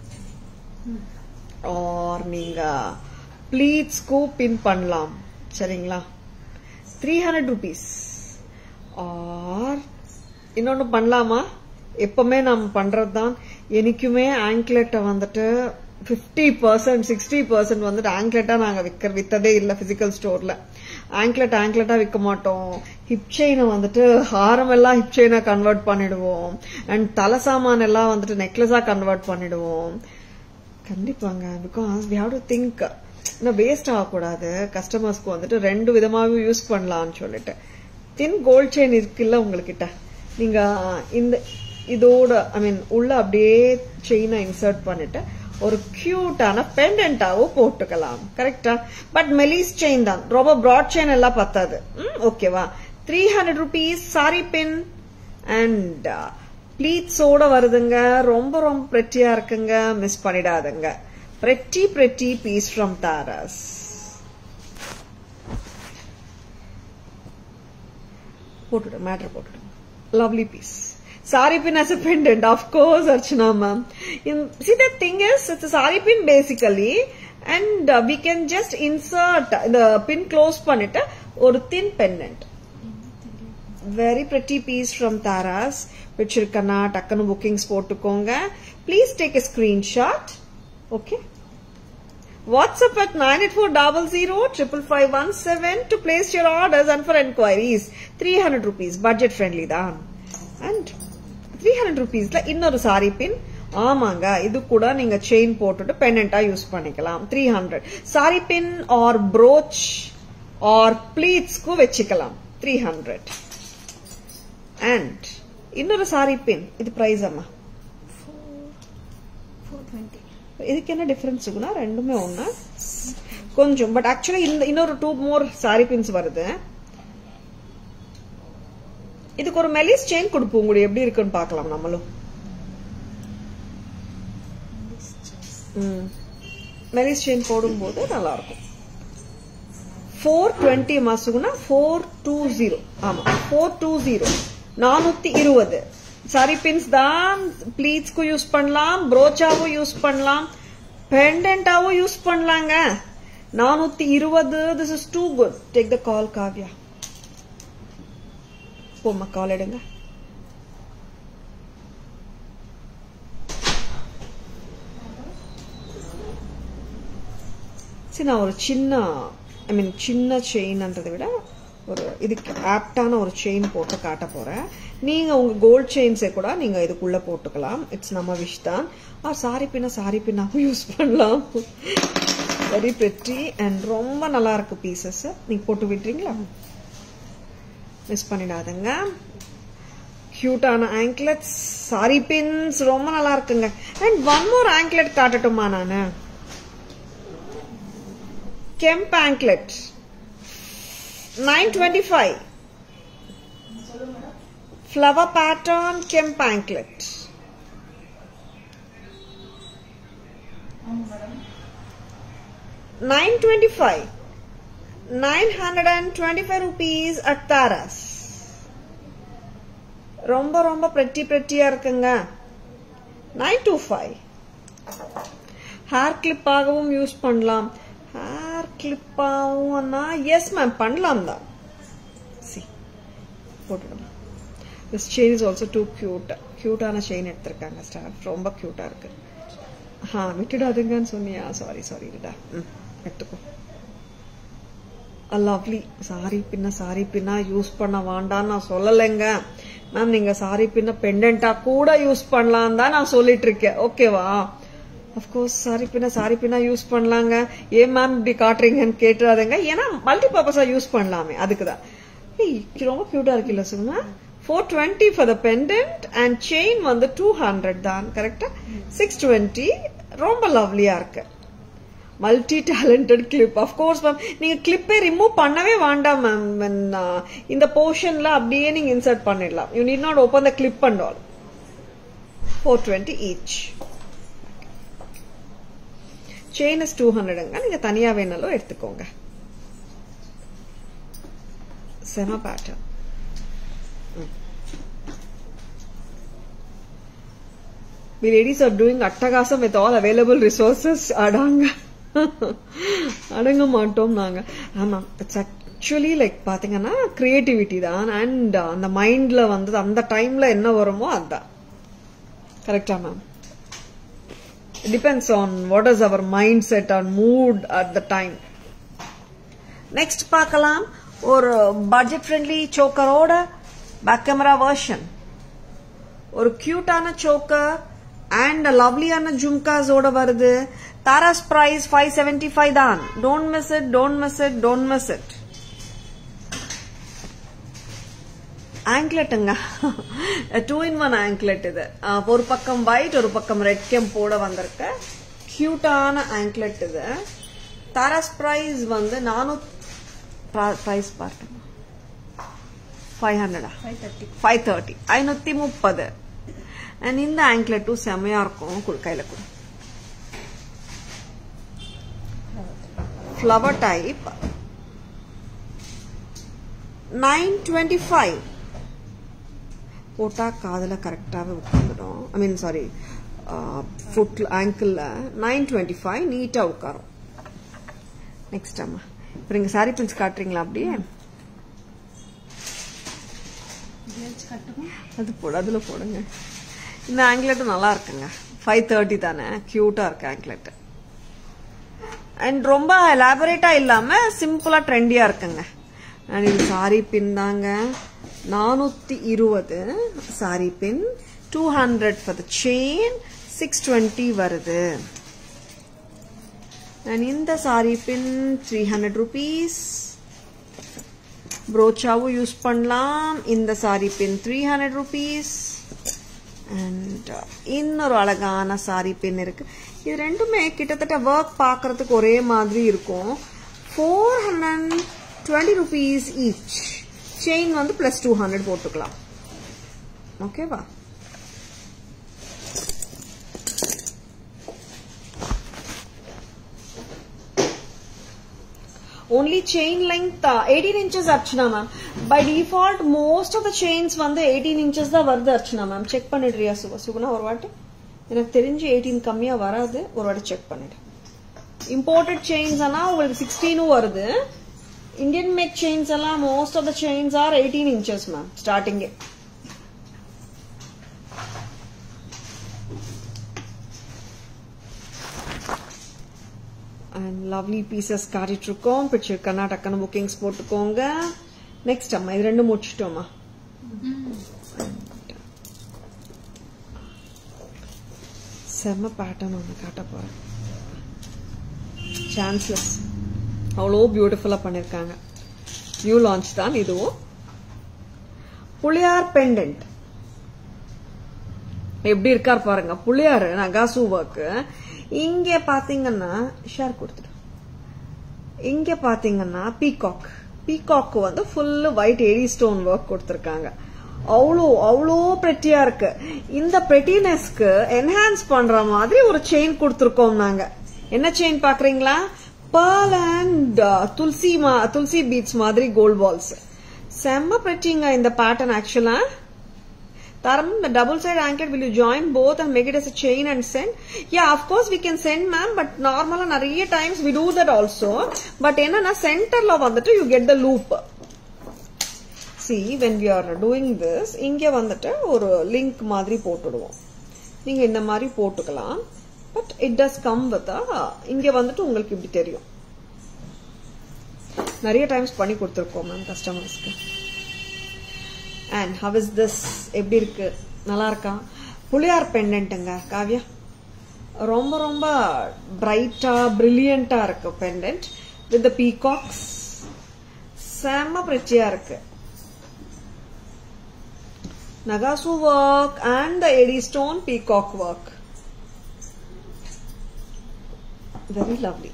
ஆர் நீங்க ப்ளீட்ஸ்க்கு பின் பண்ணலாம் சரிங்களா த்ரீ ஹண்ட்ரட் ருபீஸ் ஆர் இன்னொன்னு பண்ணலாமா எப்பவுமே நம்ம பண்றது தான் எனக்குமே ஆங்க்லெட்டை வந்துட்டு ஃபிஃப்டி பர்சன்ட் சிக்ஸ்டி பர்சன்ட் வந்துட்டு ஆங்க்லெட்டா நாங்க விற்க வித்ததே இல்ல பிசிக்கல் ஸ்டோர்ல ஆங்க்லெட் ஆங்க்லெட்டா விற்க மாட்டோம் ஹிப் செயினை வந்துட்டு ஹாரம் எல்லாம் ஹிப் செயினா கன்வெர்ட் பண்ணிடுவோம் அண்ட் தலை சாமான் எல்லாம் வந்துட்டு நெக்லஸா கன்வெர்ட் பண்ணிடுவோம் கண்டிப்பாங்க because we have to think இன்னும் வேஸ்ட் ஆகக்கூடாது கஸ்டமர்ஸ்க்கு வந்துட்டு ரெண்டு விதமாகவும் யூஸ் பண்ணலாம்னு சொல்லிட்டு தின் கோல்ட் செயின் இருக்குல்ல உங்ககிட்ட நீங்க இந்த இதோட ஐ மீன் உள்ள அப்படியே செயினை இன்சர்ட் பண்ணிட்டு ஒரு கியூட்டான பெண்டன்டாவும் போட்டுக்கலாம் கரெக்டா பட் மெலிஸ் செயின் தான் ரொம்ப ப்ராட் செயின் எல்லாம் பத்தாது ஓகேவா three hundred rupees sari pin and ப்ளீட்ஸோட வருதுங்க ரொம்ப ரொம்ப பிரெட்டியா இருக்குங்க மிஸ் பண்ணிடாதுங்க pretty pretty piece from Taras போட்டுடு மேட்ரு போட்டுடு lovely piece sari pin as a pendant of course archana ma'am in, see the thing is it's a sari pin basically and uh, we can just insert the pin close பண்ணிட்டு ஒரு thin pendant very pretty piece from taras வச்சிருக்கனா டக்குனு புக்கிங்ஸ் போட்டுக்கோங்க please take a screenshot okay WhatsApp at 98400 to place your orders and for enquiries 300 rupees budget friendly தான் அண்ட் த்ரீ ஹண்ட்ரட் ருபீஸ்ல இன்னொரு சாரி பின் ஆமாங்க இது கூட நீங்க செயின் போட்டுட்டு பெண்டா யூஸ் பண்ணிக்கலாம் three hundred sari pin or brooch or பிளீட்ஸ்க்கு வச்சுக்கலாம் த்ரீ ஹண்ட்ரட் அண்ட் இன்னொரு சாரி பின் இது பிரைஸ் அம்மா ஃபோர் டுவெண்ட்டி இதுக்கு என்ன டிஃபரன்ஸுக்குன்னா ரெண்டுமே ஒண்ணு கொஞ்சம் பட் ஆக்சுவலி இந்த இன்னொரு டூ மோர் சாரி பின்ஸ் வருது இதுக்கு ஒரு மெலிஸ் செயின் கொடுப்போம் உங்களுக்கு எப்படி இருக்குன்னு பார்க்கலாம் நம்மளும் மெலிஸ் செயின் போடும்போது நல்லா இருக்கும் ஃபோர் டுவெண்ட்டி மாசுக்குன்னா ஃபோர் டூ ஜீரோ ஆமா ஃபோர் டூ ஜீரோ நானூத்தி இருபது சாரி பின்ஸ் தான் ப்ளீட்ஸ்க்கும் யூஸ் பண்ணலாம் ப்ரோச்சாவும் யூஸ் பண்ணலாம் பெண்டன்டாவும் யூஸ் பண்ணலாங்க நானூத்தி இருபது this is too good take the call Kavya போம்மா கால் எடுங்க சரி நான் ஒரு சின்ன ஐ மீன் சின்ன செயின்ன்றதை விட ஒரு இதுக்கு ஆப்டான ஒரு செயின் போட்டு காட்ட போறேன் நீங்க உங்க கோல்ட் செயின்ஸை கூட நீங்க இதுக்குள்ள போட்டுக்கலாம் இட்ஸ் நம்ம விஷ் தான் ஆ சாரி பின்ன சாரி பின்னாவும் யூஸ் பண்ணலாம் வெரி பிரிட்டி அண்ட் ரொம்ப நல்லா இருக்கு பீசஸ் நீங்க போட்டு விட்டுறீங்களா மிஸ் பண்ணிடாதுங்க கியூட்டான ஆங்க்லெட்ஸ் சாரி பின்ஸ் ரொம்ப நல்லா இருக்குங்க அண்ட் ஒன் மோர் ஆங்க்லெட் காட்டட்டுமா நானு kemp anklet nine twenty five flower pattern kemp anklet nine twenty five nine hundred and twenty five rupees at Tara's ரொம்ப ரொம்ப பிரெட்டி பிரெட்டியா இருக்குங்க நைன் டூ ஃபைவ் ஹேர் கிளிப்பாகவும் யூஸ் பண்ணலாம் ஹேர் கிளிப்பாகவும் எஸ் மேம் பண்ணலாம் தான் சி போட்டுடலாம் this chain is also too cute கியூட்டான செயின் எடுத்திருக்காங்க ஸ்டாஃப் ரொம்ப கியூட்டா இருக்கு ஆ விட்டுடாதுங்கன்னு சொன்னியா சாரி சாரி இல்லடா ம் எடுத்துக்கோ லவ்லி சாரி பின்ன சாரி பின்னா யூஸ் பண்ண வேண்டாம்னு நான் சொல்லலைங்க மேம் நீங்க சாரி பின்ன பெண்டன்டா கூட யூஸ் பண்ணலாம் தான் நான் சொல்லிட்டு இருக்கேன் ஓகேவா அப்கோர்ஸ் சாரி பின்ன சாரி பின்னா யூஸ் பண்ணலாங்க ஏன் மேம் இப்படி காட்டுறீங்கன்னு கேட்டுறாதுங்க ஏன்னா மல்டி பர்பஸா யூஸ் பண்ணலாமே அதுக்குதான் ஏய் ரொம்ப கியூட்டா இருக்குல்ல சும்மா four twenty for the pendant and chain வந்து டூ ஹண்ட்ரட் தான் கரெக்டா சிக்ஸ் டுவெண்ட்டி ரொம்ப லவ்லியா இருக்கு multi talented clip of course ma'am நீங்க கிளிப்பே ரிமூவ் பண்ணவே வேண்டாம் மேம் இந்த போர்ஷன்ல அப்படியே நீங்க இன்சர்ட் பண்ணிடலாம் you need not open the clip and all four twenty each chain is two ஹண்ட்ரடுங்க நீங்க தனியா வேணாலும் எடுத்துக்கோங்க செம pattern We ladies are doing அட்டகாசம் with all available resources அடாங்க அடங்க மாட்டோம் நாங்க ஆமா இட்ஸ் ஆக்சுவலி லைக் பாத்தீங்கன்னா கிரியேட்டிவிட்டி தான் அண்ட் அந்த மைண்ட்ல வந்து அந்த டைம்ல என்ன வருமோ அதுதான் கரெக்டா ma'am It depends on what is our mindset or mood at the time. Next பார்க்கலாம் ஒரு பட்ஜெட் ஃப்ரெண்ட்லி சோக்கரோட பேக் கேமரா வெர்ஷன் ஒரு கியூட்டான சோக்கர் அண்ட் லவ்லியான ஜும்காஸோட வருது Taras price five seventy five தான் don't miss it don't miss it don't miss it ஆங்க்லெட்டுங்க டூ இன் ஒன் ஆங்க்லெட் இது அஹ், ஒரு பக்கம் ஒயிட் ஒரு பக்கம் ரெட் கெம் போட வந்திருக்க கியூட்டான ஆங்க்லெட் இது தாராஸ் பிரைஸ் வந்து நானூத் பிரைஸ் பாருங்க ஃபைவ் ஹண்ட்ரடா ஃபைவ் தேர்ட்டி ஃபைவ் தேர்ட்டி ஐநூத்தி முப்பது அண்ட் இந்த ஆங்க்லெட்டும் செமையா இருக்கும் குடு கையில கொடு flower type nine twenty five போட்டா காதுல கரெக்டாகவே உட்காந்துடும் ஐ மீன் சாரி ஃபுட் ஆங்கிளில் நைன் டுவெண்ட்டி ஃபைவ் நீட்டாக உட்காரும் நெக்ஸ்ட் அம்மா இப்போ நீங்கள் சாரி பிரிண்ட்ஸ் காட்டுறீங்களா அப்படியே பிளேட்ஸ் கட்டுமா அது போட அதில் போடுங்க இந்த ஆங்க்லெட்டும் நல்லா இருக்குங்க ஃபைவ் தேர்ட்டி தானே க்யூட்டாக இருக்கு ஆங்க்லெட் அண்ட் ரொம்ப எலாபரேட்டாக இல்லாமல் சிம்பிளாக ட்ரெண்டியாக இருக்குங்க அண்ட் இது சாரி பின் தாங்க நானூற்றி இருபது sari pin two hundred for the chain six twenty வருது அண்ட் இந்த sari pin three hundred rupees ப்ரோச்சாவும் யூஸ் பண்ணலாம் இந்த sari pin three hundred rupees and இன்னொரு அழகான சாரி பின் இருக்கு இது ரெண்டுமே கிட்டத்தட்ட ஒர்க் பார்க்கறதுக்கு ஒரே மாதிரி இருக்கும் four hundred twenty rupees each chain வந்து ப்ளஸ் டூ ஹண்ட்ரட் போட்டுக்கலாம் ஓகேவா only chain length uh, 18 inches Archana ma'am by default most of the chains வந்து 18 இன்ச்சஸ் தான் வருது அர்ச்சனா மேம் செக் பண்ணிடுறியா சுப சுகுணா ஒரு வாட்டி எனக்கு தெரிஞ்சு 18 கம்மியா வராது ஒரு வாட்டி செக் பண்ணிடு இம்போர்ட்டட் செயின்ஸ் எல்லாம் உங்களுக்கு சிக்ஸ்டீனும் வருது இந்தியன் மேக் செயின்ஸ் எல்லாம் most of the chains are eighteen inches ma'am ஸ்டார்டிங்கே அண்ட் லவ்லி பீசஸ் காட்டிட்டு இருக்கோம் பிடிச்சிருக்கனா டக்குன்னு புக்கிங்ஸ் போட்டுக்கோங்க நெக்ஸ்ட் அம்மா இது ரெண்டு முடிச்சிட்டோமா செம்ம பேட்டர்ன் ஒன்று காட்ட போறேன் சான்ஸ்லெஸ் அவ்வளோ பியூட்டிஃபுல்லா பண்ணிருக்காங்க நியூ லான்ச் தான் இதுவும் புளியார் பெண்டன்ட் எப்படி இருக்கார் பாருங்க புளியார் நகாசு ஒர்க் இங்க பாத்தீங்கன்னா ஷேர் கொடுத்துடு இங்க பாத்தீங்கன்னா பீகாக் பீகாக் வந்து ஃபுல்லு ஒயிட் எரி ஸ்டோன் ஒர்க் கொடுத்திருக்காங்க அவ்வளோ அவ்வளோ பிரெட்டியா இருக்கு இந்த பிரெட்டினஸ்க்கு என்ஹான்ஸ் பண்ற மாதிரி ஒரு செயின் கொடுத்திருக்கோம் நாங்க என்ன செயின் பாக்குறீங்களா பேர்ல் அண்ட் துளசி மா- துளசி பீட்ஸ் மாதிரி கோல்ட் பால்ஸ் செம்ம பிரெட்டிங்க இந்த பேட்டர்ன் ஆக்சுவலா Taram, the double side anklet, will you join both and make it as a chain and send? Yeah, of course we can send ma'am, but normal நிறைய times we do that also. But என்னன்னா சென்டர்ல வந்துட்டு you get the loop. See, when we are doing this, இங்க வந்துட்டு ஒரு லிங்க் மாதிரி போட்டுடுவோம். நீங்க இந்த மாதிரி போட்டுக்கலாம். But it does come with a, இங்க வந்துட்டு உங்களுக்கு இப்படி தெரியும். நிறைய டைம்ஸ் பண்ணி கொடுத்துருக்கோம் மேம் கஸ்டமர்ஸ்க்கு அண்ட் ஹவ் இஸ் திஸ் எப்படி இருக்கு நல்லா இருக்கா புளியார் பெண்டன்ட்டுங்க காவ்யா ரொம்ப ரொம்ப பிரைட்டா பிரில்லியண்டா இருக்கு பெண்டன்ட் வித் த பீகாக்ஸ் செம்ம பிரிச்சியா இருக்கு நகாசு ஒர்க் அண்ட் த எடி stone peacock work very lovely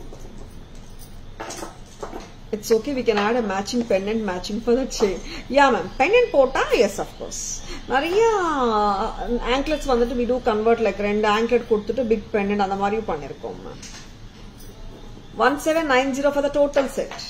it's okay we can add a matching pendant matching for the chain yeah ma'am pendant போட்டா எஸ் அஃப்கோர்ஸ் நிறைய ஆங்க்லெட்ஸ் வந்துட்டு வி டூ கன்வெர்ட் லைக் ரெண்டு ஆங்க்லெட் கொடுத்துட்டு பிக் பெண்டன்ட் அந்த மாதிரியும் பண்ணிருக்கோம் ma'am one seven nine zero for the total set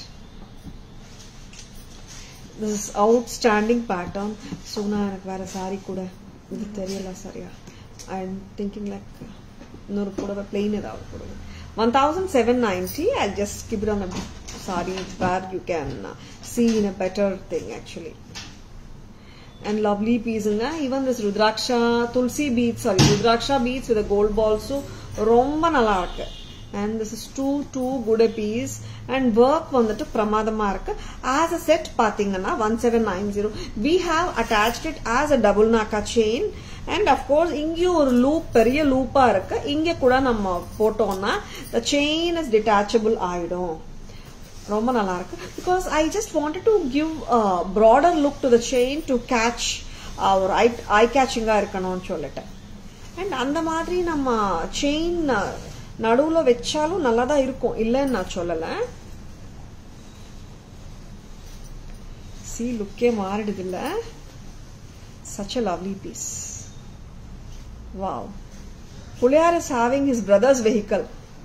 this is outstanding pattern Sona எனக்கு வேற சாரி கூட இது தெரியல சரியா ஐ எம் திங்கிங் லைக் இன்னொரு புடவை பிளெயின் ஏதாவது புடவை one thousand seven ninety I just keep it on a sari where you can see in a better thing actually and lovely பீஸுங்க even this rudraksha tulsi beads sorry rudraksha beads with gold பால்ஸும் ரொம்ப நல்லா இருக்கு and this is too too good piece and work வந்துட்டு பிரமாதமா இருக்கு ஆஸ் அ செட் பாத்தீங்கன்னா one seven nine zero we have attached it as a double நாக்கா செயின் அண்ட் அஃப்கோர்ஸ் இங்கேயும் ஒரு லூப் பெரிய லூப்பா இருக்கு இங்க கூட நம்ம போட்டோம்னா த செயின் இஸ் டிட்டாச்சபிள் ஆயிடும் ரொம்ப நல்லா இருக்கு because I just wanted to give broader look to the chain to catch ஒரு ஐ ஐ கேச்சிங்கா இருக்கணும்னு சொல்லிட்டு அண்ட் அந்த மாதிரி நம்ம செயின் நடுவுல வச்சாலும் நல்லா தான் இருக்கும் இல்லைன்னு நான் சொல்லல சி லுக்கே மாறிடுது இல்ல such a lovely piece wow Pulyar is having his brother's vehicle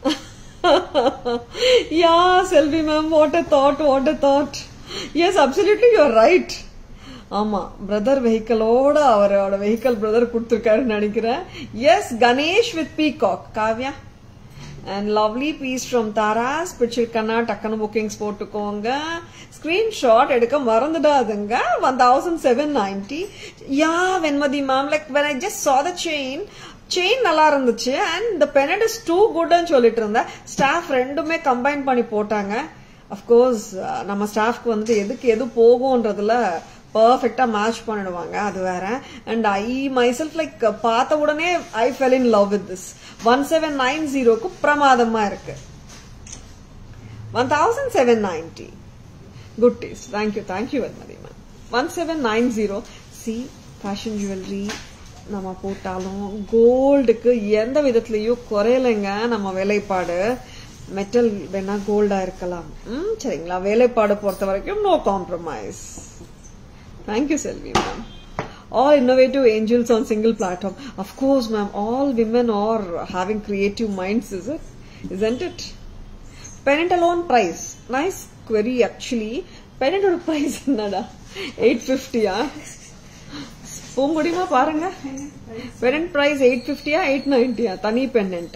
yeah selvi ma'am what a thought what a thought yes absolutely you're right ஆமா பிரதர் வெஹிக்கலோட அவரோட வெஹிக்கல் பிரதர் கொடுத்துருக்காருன்னு நினைக்கிறேன் yes Ganesh with peacock Kavya and lovely piece from Tara's பிடிச்சிருக்கனா டக்குனு புக்கிங்ஸ் போட்டுக்கோங்க ஸ்கிரீன்ஷாட் எடுக்க மறந்துடாதுங்க one thousand seven ninety yeah Venmathi ma'am like when I just saw the chain chain நல்லா இருந்துச்சு and the pendant is too குட்னு சொல்லிட்டு இருந்தேன் ஸ்டாஃப் ரெண்டுமே கம்பைன் பண்ணி போட்டாங்க அஃப்கோர்ஸ் நம்ம ஸ்டாஃப்க்கு வந்து எதுக்கு எது போகும்ன்றதுல பர்ஃபெக்டா மேட்ச் பண்ணிடுவாங்க அது வேற அண்ட் ஐ மைசெல்ஃப் லைக் பார்த்த உடனே I fell in love with this one seven nine ஜீரோக்கு பிரமாதமா இருக்கு one thousand seven ninety good days thank you thank you very ma'am one seven nine zero சி ஃபேஷன் ஜுவல்லரி நம்ம போட்டாலும் கோல்டுக்கு எந்த விதத்துலயும் குறையலைங்க நம்ம வேலைப்பாடு மெட்டல் வேணா கோல்டா இருக்கலாம் ம் சரிங்களா வேலைப்பாடு பொறுத்த வரைக்கும் no compromise thank you Selvi ma'am all innovative angels on single platform. Of course, ma'am, all women are having creative minds, is it? Isn't it? Pennant alone price. Nice query actually. Pennant ஒரு price என்னடா எயிட் ஃபிஃப்டியா போக முடியுமா பாருங்க பெனன்ட் பிரைஸ் எயிட் ஃபிஃப்டியா எயிட் நைன்டியா தனி pendant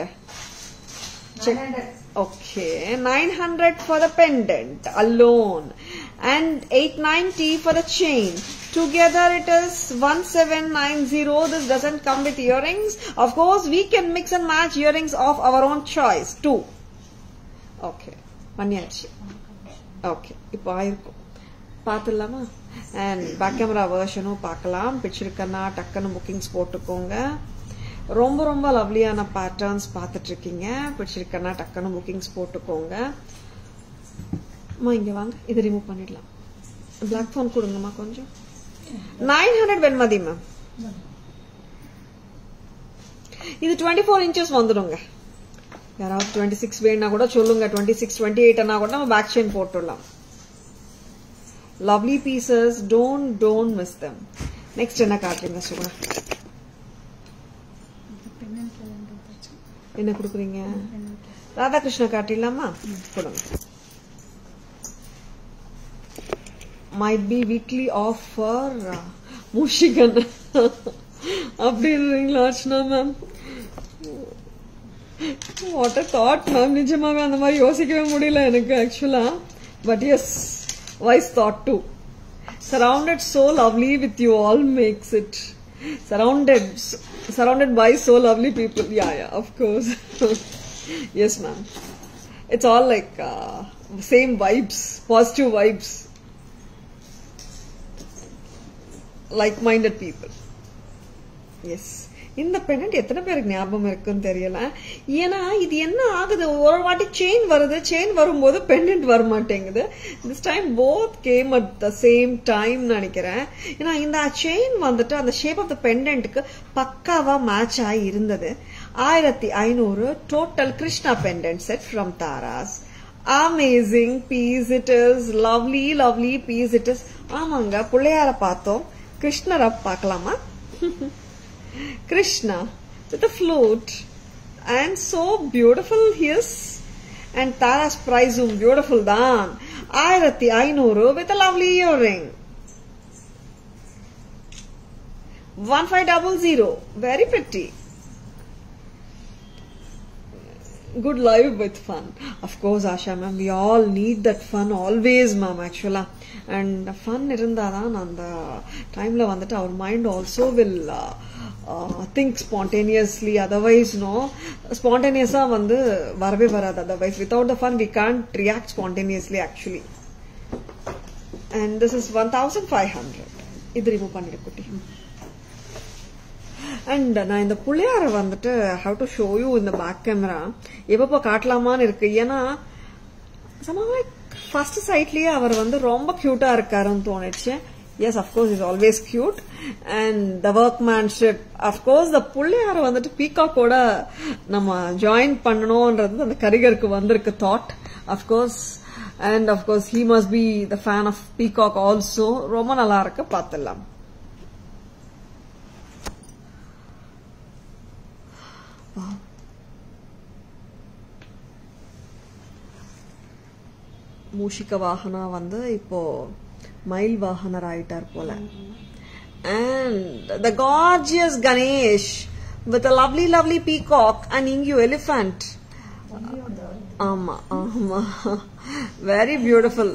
Okay, 900 for the pendant alone and 890 for the chain. Together it is 1790. This doesn't come with earrings. Of course, we can mix and match earrings of our own choice too. Okay, பண்ணியாச்சு ஓகே இப்போ ஆயிருக்கும் பார்த்துடலாமா அண்ட் பேக் கேமரா வேர்ஷனும் பார்க்கலாம் பிடிச்சிருக்கன்னா டக்குன்னு புக்கிங்ஸ் போட்டுக்கோங்க ரொம்ப ரொம்ப லவ்லியான பேட்டர்ன்ஸ் பார்த்துட்டு இருக்கீங்க பிடிச்சிருக்கன்னா டக்குன்னு புக்கிங்ஸ் போட்டுக்கோங்க அம்மா இங்க வாங்க இதை ரிமூவ் பண்ணிடலாம் பிளாக் ஃபோன் கொடுங்கம்மா கொஞ்சம் நைன் ஹண்ட்ரட் வெண்மதி மேம் இது டுவெண்ட்டி ஃபோர் இன்ச்சஸ் வந்துடுங்க யாராவது டுவெண்ட்டி சிக்ஸ் வேணும்னா கூட சொல்லுங்க டுவெண்ட்டி சிக்ஸ் டுவெண்ட்டி எயிட்னா கூட நம்ம பேக் செயின் போட்டுடலாம் lovely pieces don't don't miss them next என்ன காட்டுறீங்க சுகுணா என்ன கொடுக்குறீங்க ராதாகிருஷ்ண காட்டிடலாமா கொடுங்க might be weekly off for Mooshikan அப்படின்றீங்களா Archana ma'am what a thought ma'am நிஜமாவே அந்த மாதிரி யோசிக்கவே முடியல எனக்கு ஆக்சுவலா but yes wise thought to surrounded so lovely with you all makes it surrounded surrounded by so lovely people yeah yeah of course yes ma'am it's all like uh, same vibes positive vibes like minded people yes இந்த பெனண்ட் எத்தனை பேருக்கு ஞாபகம் இருக்குன்னு தெரியல ஏன்னா இது என்ன ஆகுது ஒரு வாட்டி செயின் வருது செயின் வரும்போது பெண்டன்ட் வர மாட்டேங்குது this time both came at the same time நினைக்கிறேன் ஏன்னா இந்த செயின் வந்துட்டு அந்த ஷேப் ஆஃப் த பெண்டன்ட்டுக்கு பக்காவா மேட்ச் ஆகி இருந்தது ஆயிரத்தி ஐநூறு total Krishna pendant set from Tara's amazing piece it is lovely lovely piece it is ஆமாங்க பிள்ளையார பார்த்தோம் கிருஷ்ணரை பார்க்கலாமா Krishna with a flute and so beautiful his and Tara's prize um beautiful dan ஆயிரத்தி ஐநூறு with a lovely earring one five double zero very pretty good life with fun of course asha ma'am we all need that fun always ma'am actually and fun இருந்தாதான் அந்த டைம்ல வந்துட்டு our mind also will think spontaneously otherwise no ஸ்பான்டேனியஸா வந்து வரவே வராது otherwise without the fun we can't react spontaneously actually and this is one thousand five hundred இது ரிமூவ் பண்ணிடு குட்டி அண்ட் நான் இந்த புள்ளையார வந்துட்டு ஹவ் டு ஷோ யூ இந்த பேக் கேமரா எப்பப்போ காட்டலாமான்னு இருக்கு ஏன்னா சமமாக ஃபர்ஸ்ட் சைட்லயே அவர் வந்து ரொம்ப கியூட்டா இருக்காருன்னு தோணுச்சு yes of course is always cute and the workmanship of course the புள்ளையார வந்துட்டு பீகாக்கோட நம்ம ஜாயின் பண்ணணும்ன்றது அந்த கரிகருக்கு வந்திருக்கு thought of course and of course he must be the fan of peacock also ரொம்ப நல்லா இருக்கு பார்த்துடலாம் மூஷிக வாகனா வந்து இப்போ மயில் வாகனர் ஆயிட்டார் போல and the gorgeous Ganesh with a lovely lovely peacock and இங்யூ எலிஃபண்ட் ஆமா ஆமா very beautiful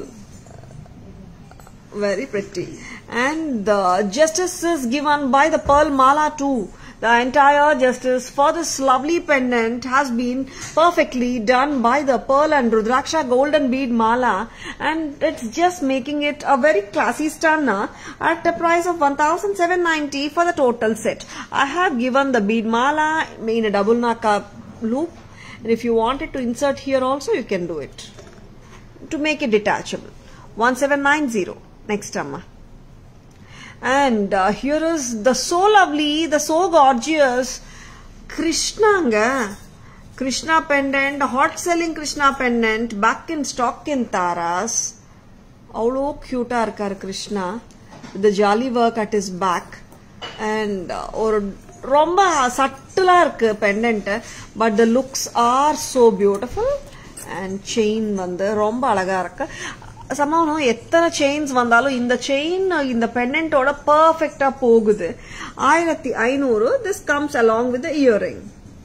very pretty. And the justice is given by the pearl mala too. The entire justice for this lovely pendant has been perfectly done by the pearl and rudraksha golden bead mala and it's just making it a very classy stunner at a price of 1790 for the total set. I have given the bead mala in a double naka loop and if you wanted to insert here also you can do it to make it detachable. 1790 next amma and uh, here is the so lovely the so gorgeous krishnanga krishna pendant hot selling krishna pendant back in stock in taras அவ்வளோ க்யூட்டா இருக்காரு கிருஷ்ணா இந்த jaali work at is back and ஒரு ரொம்ப சட்டிலா இருக்கு pendant but the looks are so beautiful and chain வந்து ரொம்ப அழகா இருக்கு சமானம் எத்தனை செயின்ஸ் வந்தாலும் இந்த செயின் இந்த பெண்டன்ட்டோட பர்ஃபெக்டா போகுது ஆயிரத்தி ஐநூறு this comes along with earring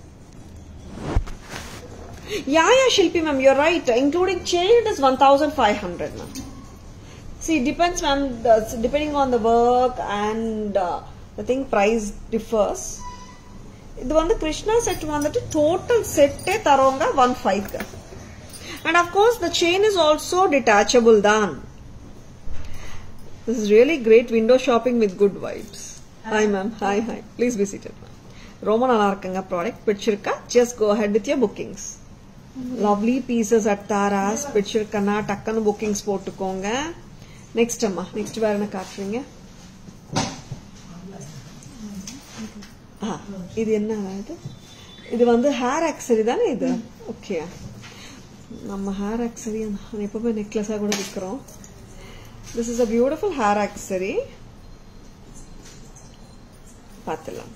Yeah, yeah, Shilpi ma'am, you're right. Including chain, it is 1,500 ma'am. See, it depends ma'am, the- depending on the work and uh, the thing price differs. இது வந்து கிருஷ்ணா செட் வந்துட்டு டோட்டல் செட்டே தரோங்க ஒன் ஃபைவ்க்கு and of course the chain is also detachable தான் this is really great window shopping with good vibes hi ma'am hi hi please visit ma'am ரொம்ப நல்லா இருக்குங்க ப்ராடக்ட் பிடிச்சிருக்கா just go ahead with your bookings lovely pieces at Tara's பிடிச்சிருக்கனா டக்குன்னு புக்கிங்ஸ் போட்டுக்கோங்க நெக்ஸ்ட் அம்மா நெக்ஸ்ட் வேற என்ன காட்டுறீங்க ஆ, இது என்ன இது இது வந்து ஹேர் ஆக்சரி தானே இது ஓகே நம்ம ஹேர் ஆக்சரி எப்பவுமே நெக்லஸா கூட விற்கிறோம் this is a beautiful hair accessory பார்த்துலாம்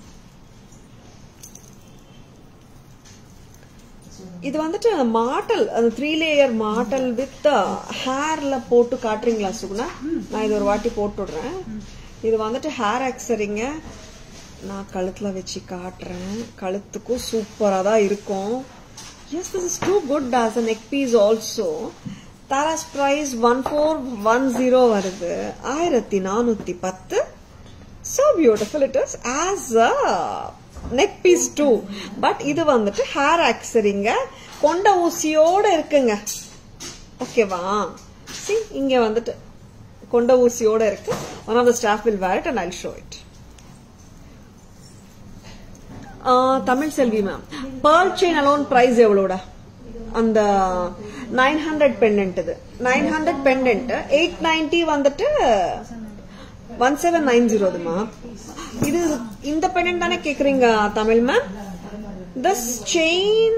இது வந்துட்டு மாட்டல் அந்த த்ரீ லேயர் மாட்டல் வித் ஹேர்ல போட்டு காட்டுறீங்களா சுகுணா நான் இது ஒரு வாட்டி போட்டு விடுறேன் இது வந்துட்டு ஹேர் ஆக்சரிங்க நான் கழுத்துல வச்சு காட்டுறேன் கழுத்துக்கும் சூப்பரா தான் இருக்கும் yes this is too good as a neck piece also Tara's price one four one zero வருது ஆயிரத்தி நானூத்தி பத்து so beautiful it is as a neck piece too but இது வந்துட்டு ஹேர் ஆக்சரிங்க கொண்ட ஊசியோட இருக்குங்க ஓகேவா see இங்க வந்துட்டு கொண்ட ஊசியோட இருக்கு one of the staff will wear it and I'll show it Tamil Selvi ma'am pearl chain alone price எவ்வளோடா அந்த நைன் ஹண்ட்ரட் பெண்டன்ட் இது nine hundred pendant eight ninety வந்துட்டு ஒன் செவன் நைன் ஜீரோதுமா இது இந்த பெண்டன்ட் தானே கேக்குறீங்க Tamil ma'am this chain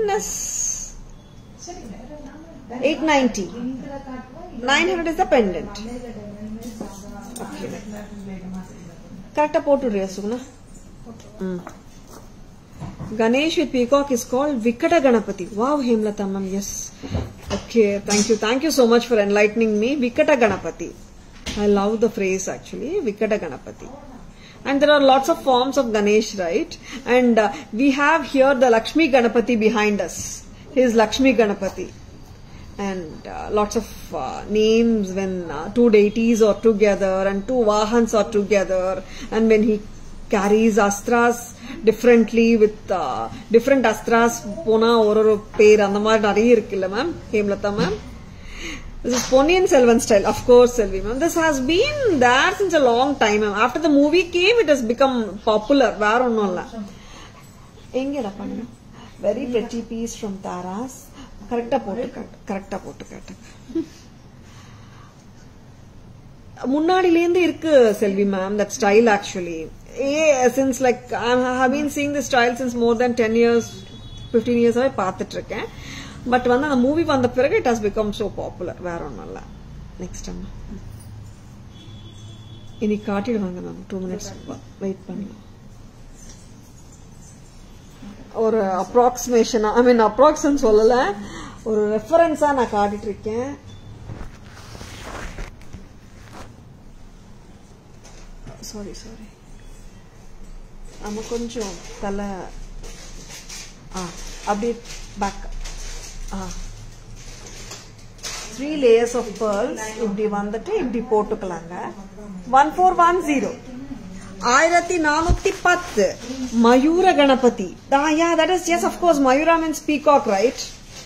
eight ninety nine hundred is the pendant okay கரெக்டா போட்டுடுறியா சுகுணா ம் Ganesh with peacock is called Vikata Ganapati. Wow, Hemlata ma'am, yes. Okay, thank you. Thank you so much for enlightening me. Vikata Ganapati. I love the phrase actually, Vikata Ganapati. And there are lots of forms of Ganesh, right? And uh, we have here the Lakshmi Ganapati behind us. He is Lakshmi Ganapati. and uh, lots of uh, names when uh, two deities are together and two vahans are together and when he carries astras differently with uh, different astras போனா ஒரு ஒரு பேர் அந்த மாதிரி நிறைய இருக்குல்ல ma'am Hemlata ma'am This is Ponniyin Selvan style, of course, Selvi ma'am. This has been there since a long time, ma'am. After the movie came, it has become popular. வேற ஒன்றும் இல்லை எங்கடா பண்ணுங்க very pretty piece from Tara's கரெக்டா போட்டு காட்டு கரெக்டா போட்டு காட்டு முன்னாடிலேருந்து இருக்கு Selvi ma'am that style actually a since like I have been seeing the style since more than ten years fifteen இயர்ஸாவே பார்த்துட்டு இருக்கேன் பட் வந்து அந்த மூவி வந்த பிறகு it has become so popular வேற ஒன்றும் இல்லை நெக்ஸ்ட் அம்மா இன்னைக்கு காட்டிடுவாங்க மேம் டூ மினிட்ஸ் வெயிட் பண்ணலாம் ஒரு அப்ராக்சிமேஷனா ஐ மீன் அப்ராக்சன் சொல்லல ஒரு ரெஃபரன்ஸா நான் காட்டிட்டு இருக்கேன் சாரி சாரி நம்ம கொஞ்சம் தலை ஆ அப்படியே பேக் ஆ த்ரீ லேயர்ஸ் ஆஃப் பேர்ல்ஸ் இப்படி வந்துட்டு இப்படி போட்டுக்கலாங்க ஒன் ஃபோர் ஒன் ஜீரோ ஆயிரத்தி நானூத்தி பத்து Mayura Ganapati yeah that is yes of course Mayura means peacock right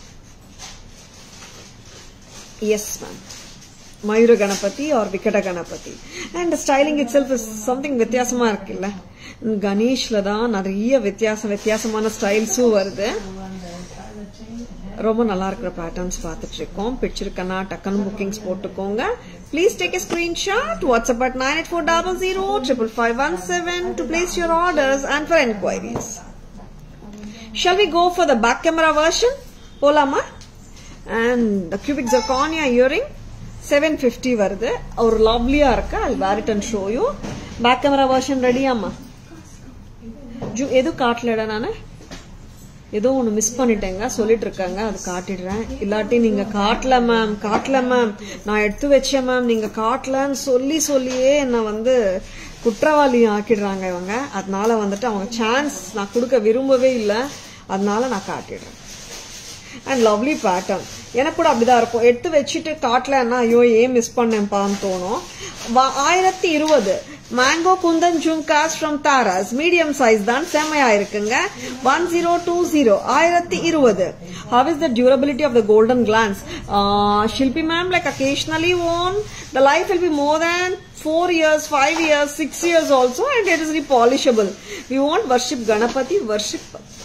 yes ma'am Mayura Ganapati or Vikata Ganapati and styling itself is something வித்தியாசமா இருக்குல்ல கணேஷ்ல தான் நிறைய வித்தியாசம் வித்தியாசமான ஸ்டைல்ஸும் வருது ரொம்ப நல்லா இருக்கிற பேட்டர்ன்ஸ் பார்த்துட்டு இருக்கோம் பிடிச்சிருக்கனா டக்குன்னு புக்கிங்ஸ் போட்டுக்கோங்க please take a screenshot WhatsApp at nine eight four double zero triple five one seven to place your orders and for enquiries shall we go for the back camera version போலாமா and cubic zirconia earring seven fifty வருது ஒரு லவ்லியா இருக்கு I wear it and show you back camera version ரெடியாமா ஜூ எதுவும் காட்டலடா நானு ஏதோ ஒன்று மிஸ் பண்ணிட்டேங்க சொல்லிட்டு இருக்காங்க அது காட்டிடுறேன் இல்லாட்டி நீங்க காட்டல மேம் காட்டல மேம் நான் எடுத்து வச்சேன் மேம் நீங்க காட்டலன்னு சொல்லி சொல்லியே என்னை வந்து குற்றவாளி ஆக்கிடுறாங்க இவங்க அதனால வந்துட்டு அவங்க சான்ஸ் நான் கொடுக்க விரும்பவே இல்லை அதனால நான் காட்டிடுறேன் அண்ட் லவ்லி பேட்டர்ன் எனக்கு கூட அப்படிதான் இருக்கும் எடுத்து வச்சுட்டு காட்டலன்னா ஐயோ ஏன் மிஸ் பண்ணேன்ப்பான்னு தோணும் ஆயிரத்தி இருபது mango kundan jhumkas from Tara's medium size தான் செம்மையா இருக்குங்க ஒன் ஜீரோ டூ ஜீரோ ஆயிரத்தி இருபது how is the durability of the golden glance Shilpi ma'am like occasionally on the life will be more than four years, five years, six years also, and it is repolishable. We won't worship Ganapati, worship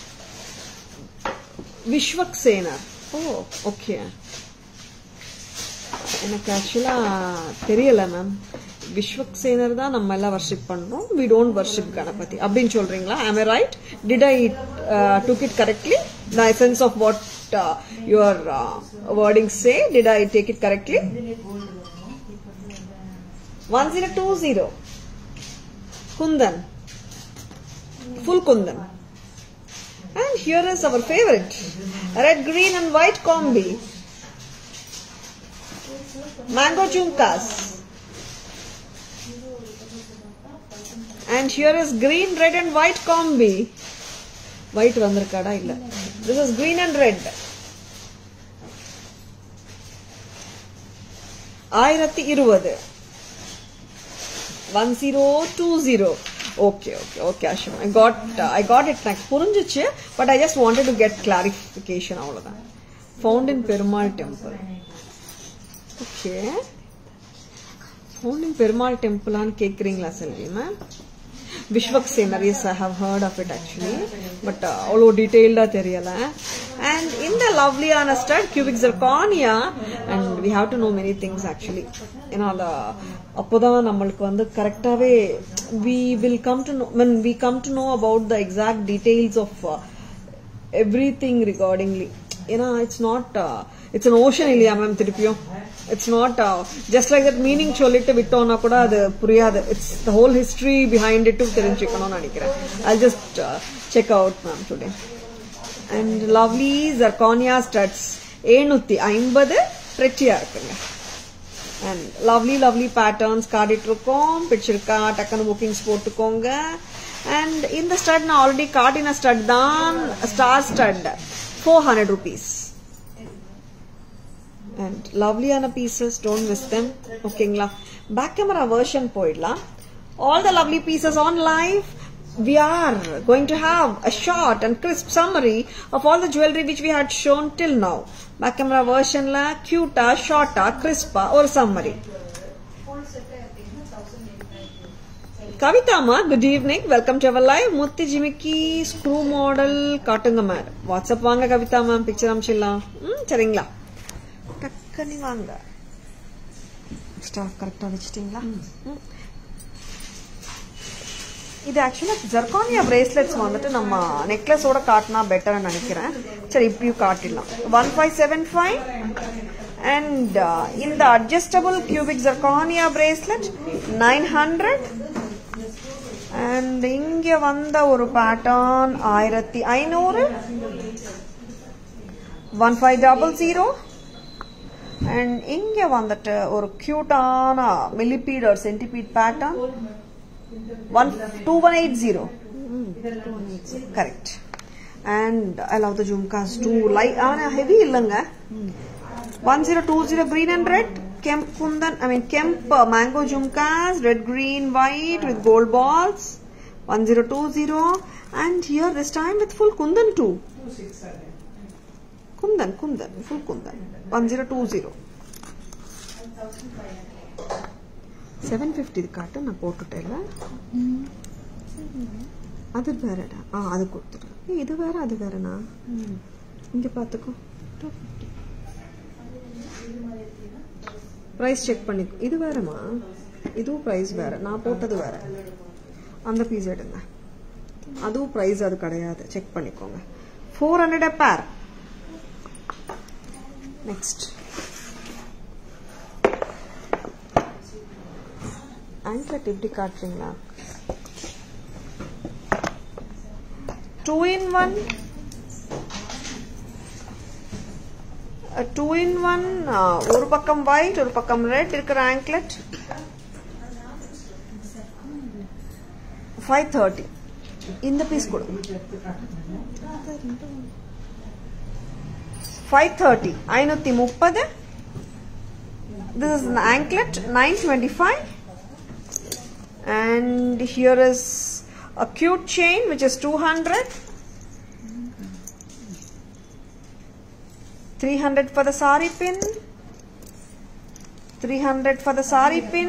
Vishwaksenar ஓ ஓகே எனக்கு ஆக்சுவலா தெரியல மேம் விஸ்வக் சேனர் தான் நம்ம எல்லாம் வர்ஷிப் பண்றோம் வி டோன்ட் வர்ஷிப் கணபதி அப்படின்னு சொல்றீங்களா am I right did I took it correctly the essence of what your wording say did I take it correctly one zero two zero kundan full kundan And here is our favorite red, green, and white combi. Mango chunkas. And here is green, red, and white combi. White வந்திருக்காடா இல்ல This is green and red. ஆயிரத்தி இருபது one zero two zero okay okay okay அஷம் I got I got it எனக்கு புரிஞ்சிச்சு but I just wanted to get clarification அவ்வளோதான் found in Perumal temple okay found in Perumal டெம்பிளான்னு கேட்குறீங்களா Selvi ma'am Vishwaksenar yes I have heard of it actually but அவ்வளோ டீட்டெயில்டாக தெரியல அண்ட் இந்த லவ்லியான stud cubic zirconia and we have to know many things actually ஏன்னா அந்த அப்போதான் நம்மளுக்கு வந்து கரெக்டாகவே we will come to know mean we come to know about the exact details of every thing regardingly ஏன்னா it's not it's an ocean இல்லையா மேம் திருப்பியும் it's not just like that meaning சொல்லிட்டு விட்டோம்னா கூட அது புரியாது it's the whole history behind இட்டும் தெரிஞ்சுக்கணும்னு நினைக்கிறேன் I just check out ma'am today and lovely zirconia studs ஏழுநூத்தி ஐம்பது ப்ரெட்டியா இருக்குங்க அண்ட் லவ்லி லவ்லி பேட்டர்ன்ஸ் காட்டிட்டு இருக்கோம் பிடிச்சிருக்கா டக்குன்னு புக்கிங்ஸ் போட்டுக்கோங்க அண்ட் இந்த ஸ்டட் நான் ஆல்ரெடி காட்டின ஸ்டட் தான் star stud four hundred rupees and லவ்லியான பீசஸ் டோன்ட் மிஸ் தெம் ஓகேங்களா பேக் கேமரா வெர்ஷன் போயிடலாம் all the lovely pieces on live we are going to have a short and crisp summary of all the jewelry which we had shown till now. Back camera version la cute, short, crisp or summary. கவிதாமா good evening welcome to our live முத்து ஜிமிக்கி ஸ்க்ரூ மாடல் காட்டுங்க மேம் வாட்ஸ்அப் வாங்க கவிதா மேம் பிக்சர் அமிச்சிடலாம் ம் சரிங்களா டக்குனி வாங்க ஸ்டாஃப் கரெக்டா வச்சிட்டீங்களா ம் இது ஆக்சுவலா ஜர்கானியா பிரேஸ்லெட்ஸ் வந்துட்டு நம்ம நெக்லஸோட காட்டினா பெட்டர்னு நினைக்கிறேன் சரி இப்பயும் காட்டிடலாம் one five seven five and இந்த adjustable cubic zirconia bracelet nine hundred and இங்க வந்த ஒரு பேட்டர்ன் ஆயிரத்தி ஐநூறு one five double zero and இங்க வந்துட்டு ஒரு கியூட்டான மில்லிபீட் ஒரு centipede pattern one two one eight zero. Correct. And I love the jhumkas too. Light, uh, heavy illanga. One zero two zero green and red. Kemp kundan. I mean Kemp uh, mango jhumkas, red, green, white with gold balls. One zero two zero. And here this time with full kundan too. Kundan, kundan, full kundan. One zero two zero. Seven fifty காட்டு நான் போட்டுட்டேன்ல அது வேறடா ஆ அது கொடுத்துருக்கேன் ஏய், இது வேற அது வேறண்ணா இங்க பாத்துக்கோ டூ ஃபிஃப்டி ப்ரைஸ் செக் பண்ணிக்கோ இது வேறமா இதுவும் ப்ரைஸ் வேற நான் போட்டது வேற அந்த பீஸ் எடுங்க அதுவும் ப்ரைஸ் அது கிடையாது செக் பண்ணிக்கோங்க four hundred pair next anklet எப்படி காட்டுறீங்களா two in one two in one ஒரு பக்கம் ஒயிட் ஒரு பக்கம் ரெட் இருக்கிற ஆங்க்லெட் ஃபைவ் தேர்ட்டி இந்த பீஸ் கொடுங்க ஃபைவ் தேர்ட்டி ஐநூத்தி முப்பது this is anklet 925 and here is a cute chain which is 200 300 for the sari pin 300 for the sari pin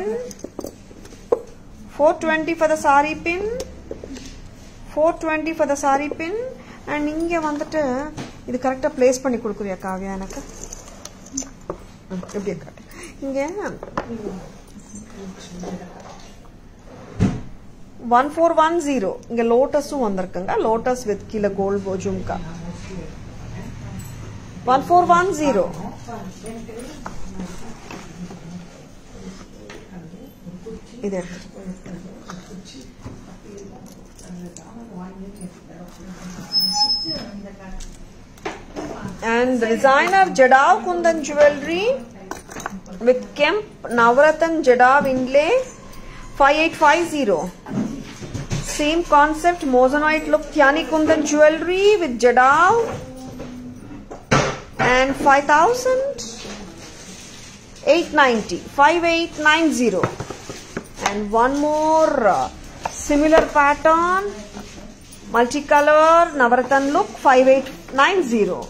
420 for the sari pin 420 for the sari pin and இங்க வந்துட்டு இது கரெக்டா பிளேஸ் பண்ணி கொடுக்குறியா காவியா எனக்கு ம், இப்படியே காட்டு இங்க ஒன் ஃபோர் ஒன் ஜீரோ இங்க லோட்டஸும் வந்திருக்குங்க லோட்டஸ் வித் கீழே gold jhumka one four one zero இது எடுத்து and the designer Jadav Kundan jewelry with Kemp Navratan Jadav inlay 5850 same concept moissanite look Kyani Kundan jewelry with Jadav and 5000 890 5890 and one more uh, similar pattern multicolor Navratan look 5890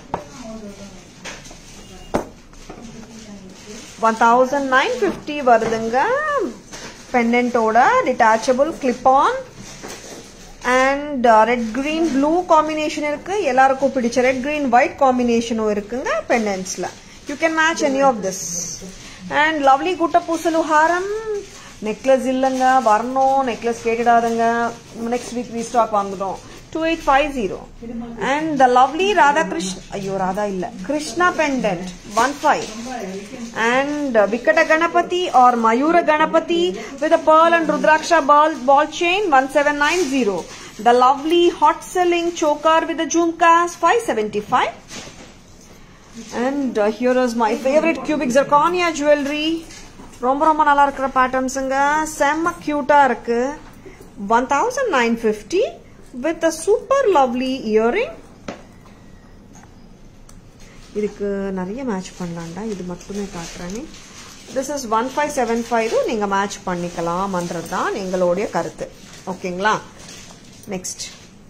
one thousand nine fifty வருதுங்க பெண்டன்ட்டோட detachable clip on and red green blue combination இருக்கு எல்லாருக்கும் பிடிச்ச ரெட் கிரீன் ஒயிட் காம்பினேஷனும் இருக்குங்க பெண்டன்ட்ஸ்ல you can match any of this and lovely குட்ட பூசலு ஹாரம் நெக்லஸ் இல்லைங்க வரணும் நெக்லஸ் கேட்டுடாதுங்க நெக்ஸ்ட் வீக் ரீஸ்டாக் வாங்குறோம் two eight five zero and the lovely Radha Krishna ஐயோ ராதா இல்ல Krishna pendant one five and uh, Vikata Ganapati or Mayura Ganapati with a pearl and Rudraksha ball, ball chain 1790. The lovely hot selling choker with the jhumkas 575. And uh, here is my favorite cubic zirconia jewelry. ரொம்ப ரொம்ப நல்லா இருக்கிற பேட்டர்ன்ஸுங்க செம்ம கியூட்டா இருக்கு one thousand nine fifty with a super lovely earring இதுக்கு நிறைய மேட்ச் பண்ணலாம்டா இது மட்டுமே காட்டுறேன் this is one five seven five நீங்கள் மேட்ச் பண்ணிக்கலாம்ன்றது தான் எங்களுடைய கருத்து ஓகேங்களா நெக்ஸ்ட்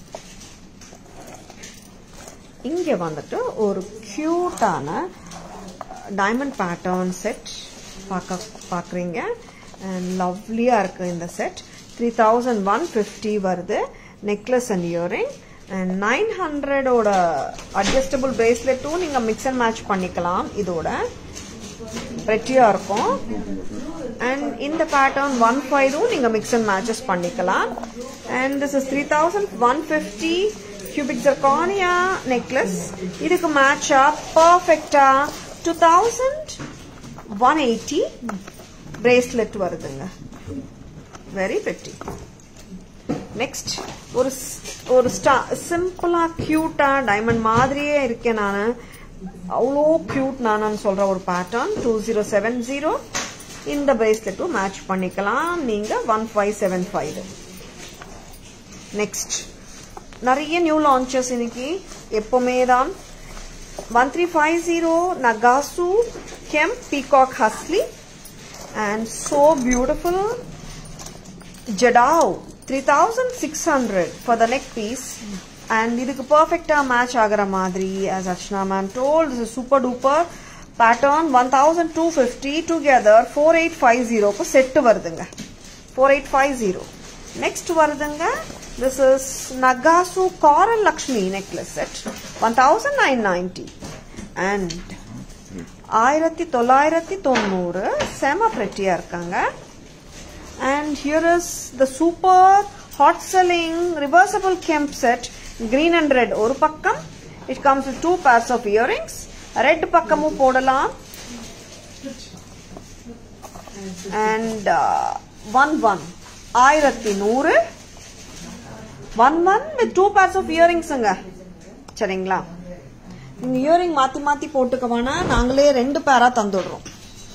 இங்கே வந்துட்டு ஒரு க்யூட்டான டைமண்ட் பேட்டர்ன் செட் பார்க்க பார்க்குறீங்க அண்ட் லவ்லியாக இருக்குது இந்த set three thousand one fifty வருது necklace and earring and nine ஹண்ட்ரடோட அட்ஜஸ்டபிள் பிரேஸ்லெட்டும் நீங்கள் மிக்ஸ் அண்ட் மேட்ச் பண்ணிக்கலாம் இதோட ரெட்டியாக இருக்கும் அண்ட் இந்த பேட்டர்ன் ஒன் ஃபைவும் நீங்கள் மிக்ஸ் அண்ட் மேட்சஸ் பண்ணிக்கலாம் and this is three thousand one fifty cubic zirconia necklace இதுக்கு மேட்சா பர்ஃபெக்டா two thousand one eighty bracelet வருதுங்க வெரி பெட்டி நெக்ஸ்ட் ஒரு ஒரு ஸ்டா சிம்பிளா கியூட்டா டைமண்ட் மாதிரியே இருக்கேன் நான் அவ்வளோ கியூட் நான் சொல்ற ஒரு pattern two zero seven zero இந்த பிரேஸ்லெட்டும் மேட்ச் பண்ணிக்கலாம் நீங்க one five seven five next நிறைய நியூ லான்ச்சஸ் இன்னைக்கு எப்பவுமே தான் ஒன் த்ரீ ஃபைவ் ஜீரோ நகாசு கெம் பீகாக் ஹஸ்லி அண்ட் சோ பியூட்டிஃபுல் ஜடாவ் three thousand six hundred for the neck piece and இதுக்கு பர்ஃபெக்டா மேட்ச் ஆகிற மாதிரி as Archana ma'am told this is super duper pattern one thousand two fifty together four eight five ஜீரோக்கு செட்டு வருதுங்க four eight five zero next வருதுங்க திஸ் இஸ் நகாசு காரல் Lakshmi necklace set one thousand nine ninety and ஆயிரத்தி தொள்ளாயிரத்தி தொண்ணூறு செம பிரெட்டியா இருக்காங்க and here is the super hot selling reversible kemp set green and red ஒரு பக்கம் it comes with two pairs of earrings red பக்கமும் போடலாம் and uh, one one ஆயிரத்தி நூறு one one with two pairs of இயரிங்ஸுங்க சரிங்களா இந்த இயரிங் மாத்தி மாத்தி போட்டுக்க வேணா நாங்களே ரெண்டு பேரா தந்துடுறோம்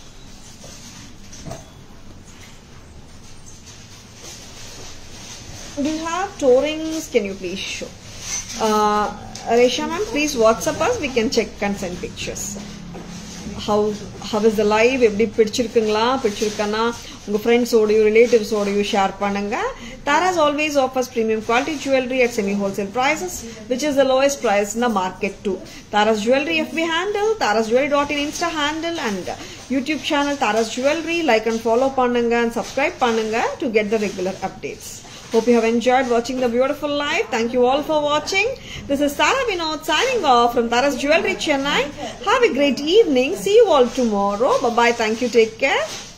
we have tourings can you please show uh, Resha ma'am please whatsapp us we can check and send pictures how how is the live எப்படி பிடிச்சிருக்குங்களா பிடிச்சிருக்கானா உங்க ஃப்ரெண்ட்ஸோடையும் ரிலேட்டிவ்ஸோடையும் ஷேர் பண்ணுங்க Taras always offers premium quality jewelry at semi wholesale prices which is the lowest price in the market too Taras jewelry FB handle Taras jewelry.in insta handle and YouTube channel Taras jewelry like and follow பண்ணுங்க and subscribe பண்ணுங்க to get the regular updates Hope you have enjoyed watching the beautiful live. Thank you all for watching. This is Tara Vinod signing off from Tara's Jewelry Chennai. Have a great evening. See you all tomorrow. Bye bye. Thank you. Take care.